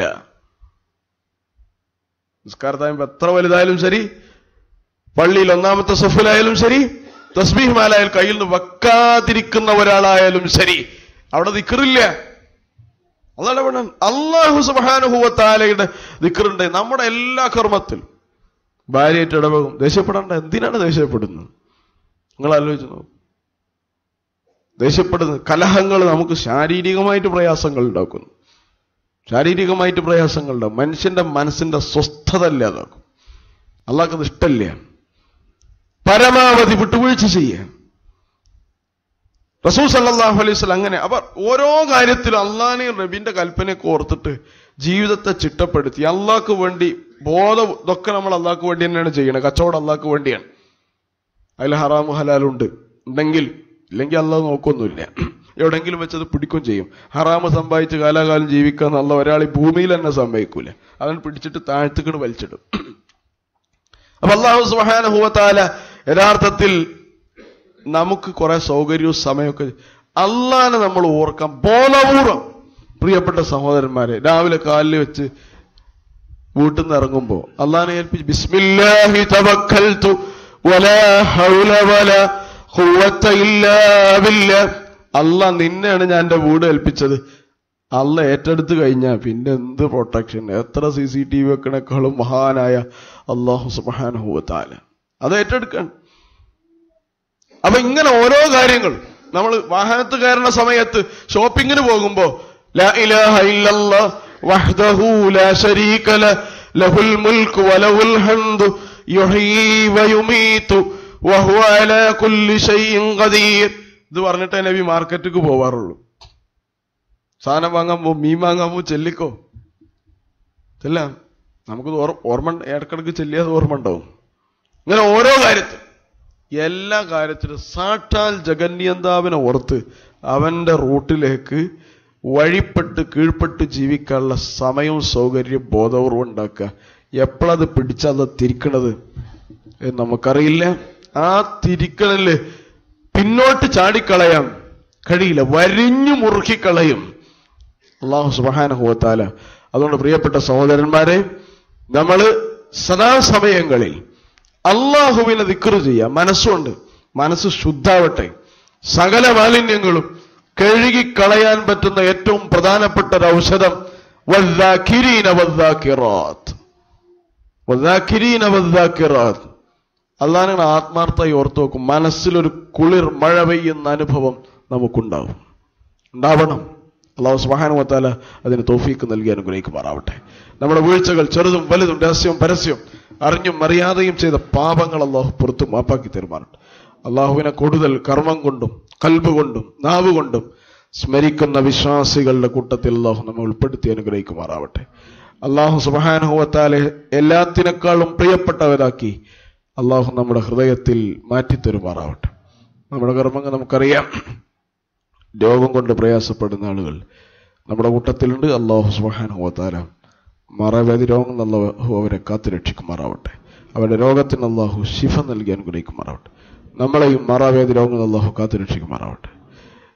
നിസ്കാരത്തായും എത്ര വലുതായാലും ശരി പള്ളിയിൽ ഒന്നാമത്തെ സഫിലായാലും ശരി തസ്ബീഹ് മാലായാലും കയ്യിൽ നിന്ന് വെക്കാതിരിക്കുന്ന ഒരാളായാലും ശരി അവിടെ ദിക്കറില്ല അതാണ് വേണം അള്ളാഹു സുബാനുഭവത്താലയുടെ ദിക്കറുണ്ട് നമ്മുടെ എല്ലാ കർമ്മത്തിലും ഭാര്യയായിട്ട് ഇടപെടും ദേഷ്യപ്പെടേണ്ട എന്തിനാണ് ദേഷ്യപ്പെടുന്നത് നിങ്ങൾ ആലോചിച്ചു നോക്കും ദേഷ്യപ്പെടുന്നത് കലഹങ്ങൾ നമുക്ക് ശാരീരികമായിട്ട് പ്രയാസങ്ങൾ ഉണ്ടാക്കുന്നു ശാരീരികമായിട്ട് പ്രയാസങ്ങൾ ഉണ്ടാകും മനുഷ്യന്റെ മനസ്സിന്റെ സ്വസ്ഥത ഇല്ലാതാക്കും അള്ളാഹ്ക്കത് ഇഷ്ടമില്ല പരമാവധി വിട്ടുവീഴ്ച ചെയ്യാൻ റസൂൽ സല്ലല്ലാഹു അലൈഹി വസല്ലം അങ്ങനെ അവർ ഓരോ കാര്യത്തിലും അള്ളാഹിനെയും റബിന്റെ കൽപ്പനയൊക്കെ ഓർത്തിട്ട് ജീവിതത്തെ ചിട്ടപ്പെടുത്തി അള്ളാഹ്ക്ക് വേണ്ടി ബോധം ഇതൊക്കെ നമ്മൾ അള്ളാഹ്ക്ക് വേണ്ടി തന്നെയാണ് ചെയ്യണത് കച്ചവടം അള്ളാഹ്ക്ക് വേണ്ടിയാണ് അതിൽ ഹറാമു ഹലാലുണ്ട് ഉണ്ടെങ്കിൽ ഇല്ലെങ്കിൽ അള്ളാഹ് നോക്കൊന്നുമില്ല എവിടെങ്കിലും വെച്ചത് പിടിക്കും ചെയ്യും ഹറാമ് സമ്പാദിച്ച് കാലാകാലം ജീവിക്കാന്ന് അള്ള ഒരാൾ ഈ ഭൂമിയിൽ തന്നെ സമ്മതിക്കൂല അവൻ പിടിച്ചിട്ട് താഴ്ത്തുക്കിട്ട് വലിച്ചിടും അപ്പൊ അള്ളാഹു സുബാനഹുവത്താല യഥാർത്ഥത്തിൽ നമുക്ക് കുറെ സൗകര്യവും സമയമൊക്കെ അള്ളാനെ നമ്മൾ ഓർക്കാം ബോധപൂർവം പ്രിയപ്പെട്ട സഹോദരന്മാരെ രാവിലെ കാലിൽ വെച്ച് വീട്ടിൽ നിന്ന് ഇറങ്ങുമ്പോ അള്ളാനെ ഏൽപ്പിച്ച് ബിസ്മില്ലാഹി തവക്കൽതു വലാ ഹൗല വലാ ഖുവത ഇല്ലാ ബില്ലാ അല്ല നിന്നെയാണ് ഞാൻ എന്റെ വീട് ഏൽപ്പിച്ചത് അല്ല ഏറ്റെടുത്ത് കഴിഞ്ഞാൽ പിന്നെ എന്ത് പ്രൊട്ടക്ഷൻ എത്ര സി സി ടി വി വെക്കണേക്കാളും മഹാനായ അള്ളാഹു സുബാനുഭവത്താല അത് ഏറ്റെടുക്കാൻ അപ്പൊ ഇങ്ങനെ ഓരോ കാര്യങ്ങൾ നമ്മൾ വാഹനത്ത് കയറുന്ന സമയത്ത് ഷോപ്പിങ്ങിന് പോകുമ്പോ ലാ ഇലാഹ ഇല്ലല്ലാഹ് വഹ്ദഹു ലാ ശരീക ലഹ് ലഹുൽ മുൽക്കു വലഹുൽ ഹംദു യുഹ്യീ വയുമീതു വഹുവ അലാ കുല്ലി ഷൈഇൻ ഖദീർ ഇത് പറഞ്ഞിട്ടേ നബി മാർക്കറ്റിക്ക് പോവാറുള്ളൂ സാധനം വാങ്ങാൻ പോ മീൻ വാങ്ങാൻ പോ ചെല്ലിക്കോ ചെല്ലാം നമുക്ക് ഓർ- ഓർമ്മ ഇടക്കിടക്ക് ചെല്ലിയാൽ ഓർമ്മ ഉണ്ടാവും ഇങ്ങനെ ഓരോ കാര്യത്തിൽ എല്ലാ കാര്യത്തിലും സാക്ഷാൽ ജഗന്യന്താവിനെ ഓർത്ത് അവന്റെ റൂട്ടിലേക്ക് വഴിപ്പെട്ട് കീഴ്പ്പെട്ട് ജീവിക്കാനുള്ള സമയവും സൗകര്യവും ബോധപൂർവം ഉണ്ടാക്കുക എപ്പോഴത് പിടിച്ചത് തിരിക്കണത് എന്ന് നമുക്കറിയില്ല ആ തിരിക്കണല് പിന്നോട്ട് ചാടിക്കളയാൻ കഴിയില്ല വരിഞ്ഞു മുറുക്കിക്കളയും അള്ളാഹു സുബാനുഭവത്താല അതുകൊണ്ട് പ്രിയപ്പെട്ട സഹോദരന്മാരെ നമ്മള് സദാസമയങ്ങളിൽ അള്ളാഹുവിനെ ദിക്കറ് ചെയ്യാം മനസ്സുണ്ട് മനസ്സ് ശുദ്ധാവട്ടെ സകല മാലിന്യങ്ങളും കഴുകിക്കളയാൻ പറ്റുന്ന ഏറ്റവും പ്രധാനപ്പെട്ട ഒരു ഔഷധം വദ്ദാക്കിരീന വദ്ദാക്കിറാത്ത് വദ്ദാക്കിരീന വദ്ദാക്കിറാത്ത് അള്ളാഹാണ് ആത്മാർത്ഥമായി ഓർത്തു നോക്കും മനസ്സിലൊരു കുളിർ മഴ പെയ്യുന്ന അനുഭവം നമുക്കുണ്ടാവും ഉണ്ടാവണം അള്ളാഹു സുബാനുവത്താല അതിന് തോഫീക്ക് നൽകി അനുഗ്രഹിക്കുമാറാവട്ടെ നമ്മുടെ വീഴ്ചകൾ ചെറുതും വലുതും രഹസ്യവും പരസ്യവും അറിഞ്ഞും അറിയാതെയും ചെയ്ത പാപങ്ങൾ അള്ളാഹു പുറത്തു മാപ്പാക്കി തരുമാറുണ്ട് അള്ളാഹുവിനെ കൂടുതൽ കർമ്മം കൊണ്ടും കൽബ് കൊണ്ടും നാവ് കൊണ്ടും സ്മരിക്കുന്ന വിശ്വാസികളുടെ കൂട്ടത്തിൽ അള്ളാഹു നമ്മെ ഉൾപ്പെടുത്തി അനുഗ്രഹിക്കുമാറാവട്ടെ അള്ളാഹു സുബാനുഹുവത്താലെ എല്ലാത്തിനേക്കാളും പ്രിയപ്പെട്ടവരാക്കി അള്ളാഹു നമ്മുടെ ഹൃദയത്തിൽ മാറ്റിത്തരുമാറാവട്ടെ നമ്മുടെ കർമ്മങ്ങൾ നമുക്കറിയാം രോഗം കൊണ്ട് പ്രയാസപ്പെടുന്ന ആളുകൾ നമ്മുടെ കൂട്ടത്തിലുണ്ട് അള്ളാഹു സുബാനുഹുവത്താല മറവ്യാധി രോഗം അള്ളാഹു അവരെ കാത്തു രക്ഷിക്കുമാറാവട്ടെ അവരുടെ രോഗത്തിന് അള്ളാഹു ശിഫ നൽകി അനുഗ്രഹിക്കുമാറാവട്ടെ നമ്മളെയും മറാവ്യാധി രോഗങ്ങൾ അള്ളാഹു കാത്തു രക്ഷിക്കുമാറാവട്ടെ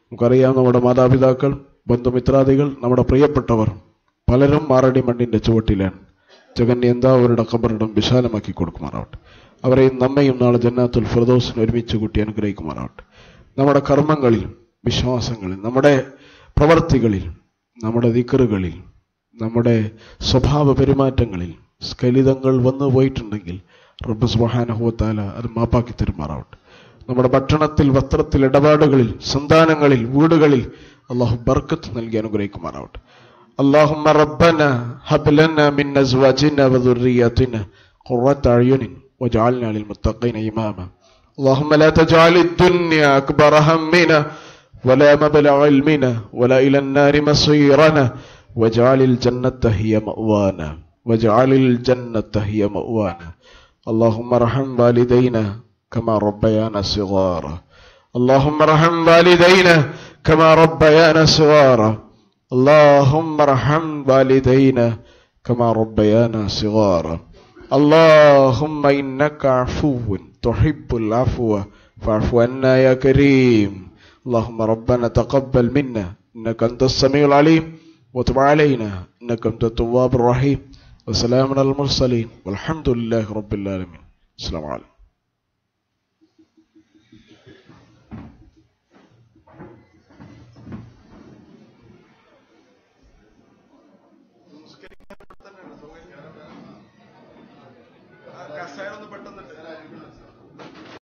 നമുക്കറിയാം നമ്മുടെ മാതാപിതാക്കൾ ബന്ധുമിത്രാദികൾ നമ്മുടെ പ്രിയപ്പെട്ടവർ പലരും മാറടി മണ്ണിന്റെ ചുവട്ടിലാണ് ജഗന്യന്ത അവരുടെ കബറിടം വിശാലമാക്കി കൊടുക്കുമാറാവട്ടെ അവരെയും നമ്മയും നാളെ ജന്നാത്തുൽ ഫിർദൗസിന് ഒരുമിച്ച് കൂട്ടി അനുഗ്രഹിക്കുമാറാവട്ടെ നമ്മുടെ കർമ്മങ്ങളിൽ വിശ്വാസങ്ങളിൽ നമ്മുടെ പ്രവർത്തികളിൽ നമ്മുടെ ദിക്കറുകളിൽ നമ്മുടെ സ്വഭാവ പെരുമാറ്റങ്ങളിൽ സ്ഖലിതങ്ങൾ വന്നു പോയിട്ടുണ്ടെങ്കിൽ റബ്ബ് സുബഹാനഹുവത്താല അത് മാപ്പാക്കി തരുമാറാവട്ടെ നമ്മുടെ ഭക്ഷണത്തിൽ വസ്ത്രത്തിൽ ഇടപാടുകളിൽ സന്താനങ്ങളിൽ വീടുകളിൽ അള്ളാഹു ബർക്കത്ത് നൽകി അനുഗ്രഹിക്കുമാറാവട്ടെ اللهم ربنا هب لنا من ازواجنا وذرياتنا قرة اعين واجعلنا للمتقين اماما اللهم لا تجعل الدنيا اكبر همنا ولا مبلغ علمنا ولا الى النار مصيرنا واجعل الجنة هي مأوانا واجعل الجنة هي مأوانا اللهم ارحم والدينا كما ربيانا صغارا اللهم ارحم والدينا كما ربيانا صغارا اللهم ارحم والدينا كما ربيانا صغارا اللهم انك عفو تحب العفو فاعف عنا يا كريم اللهم ربنا تقبل منا انك انت السميع العليم وتب علينا انك انت التواب الرحيم وسلام على المرسلين والحمد لله رب العالمين السلام عليكم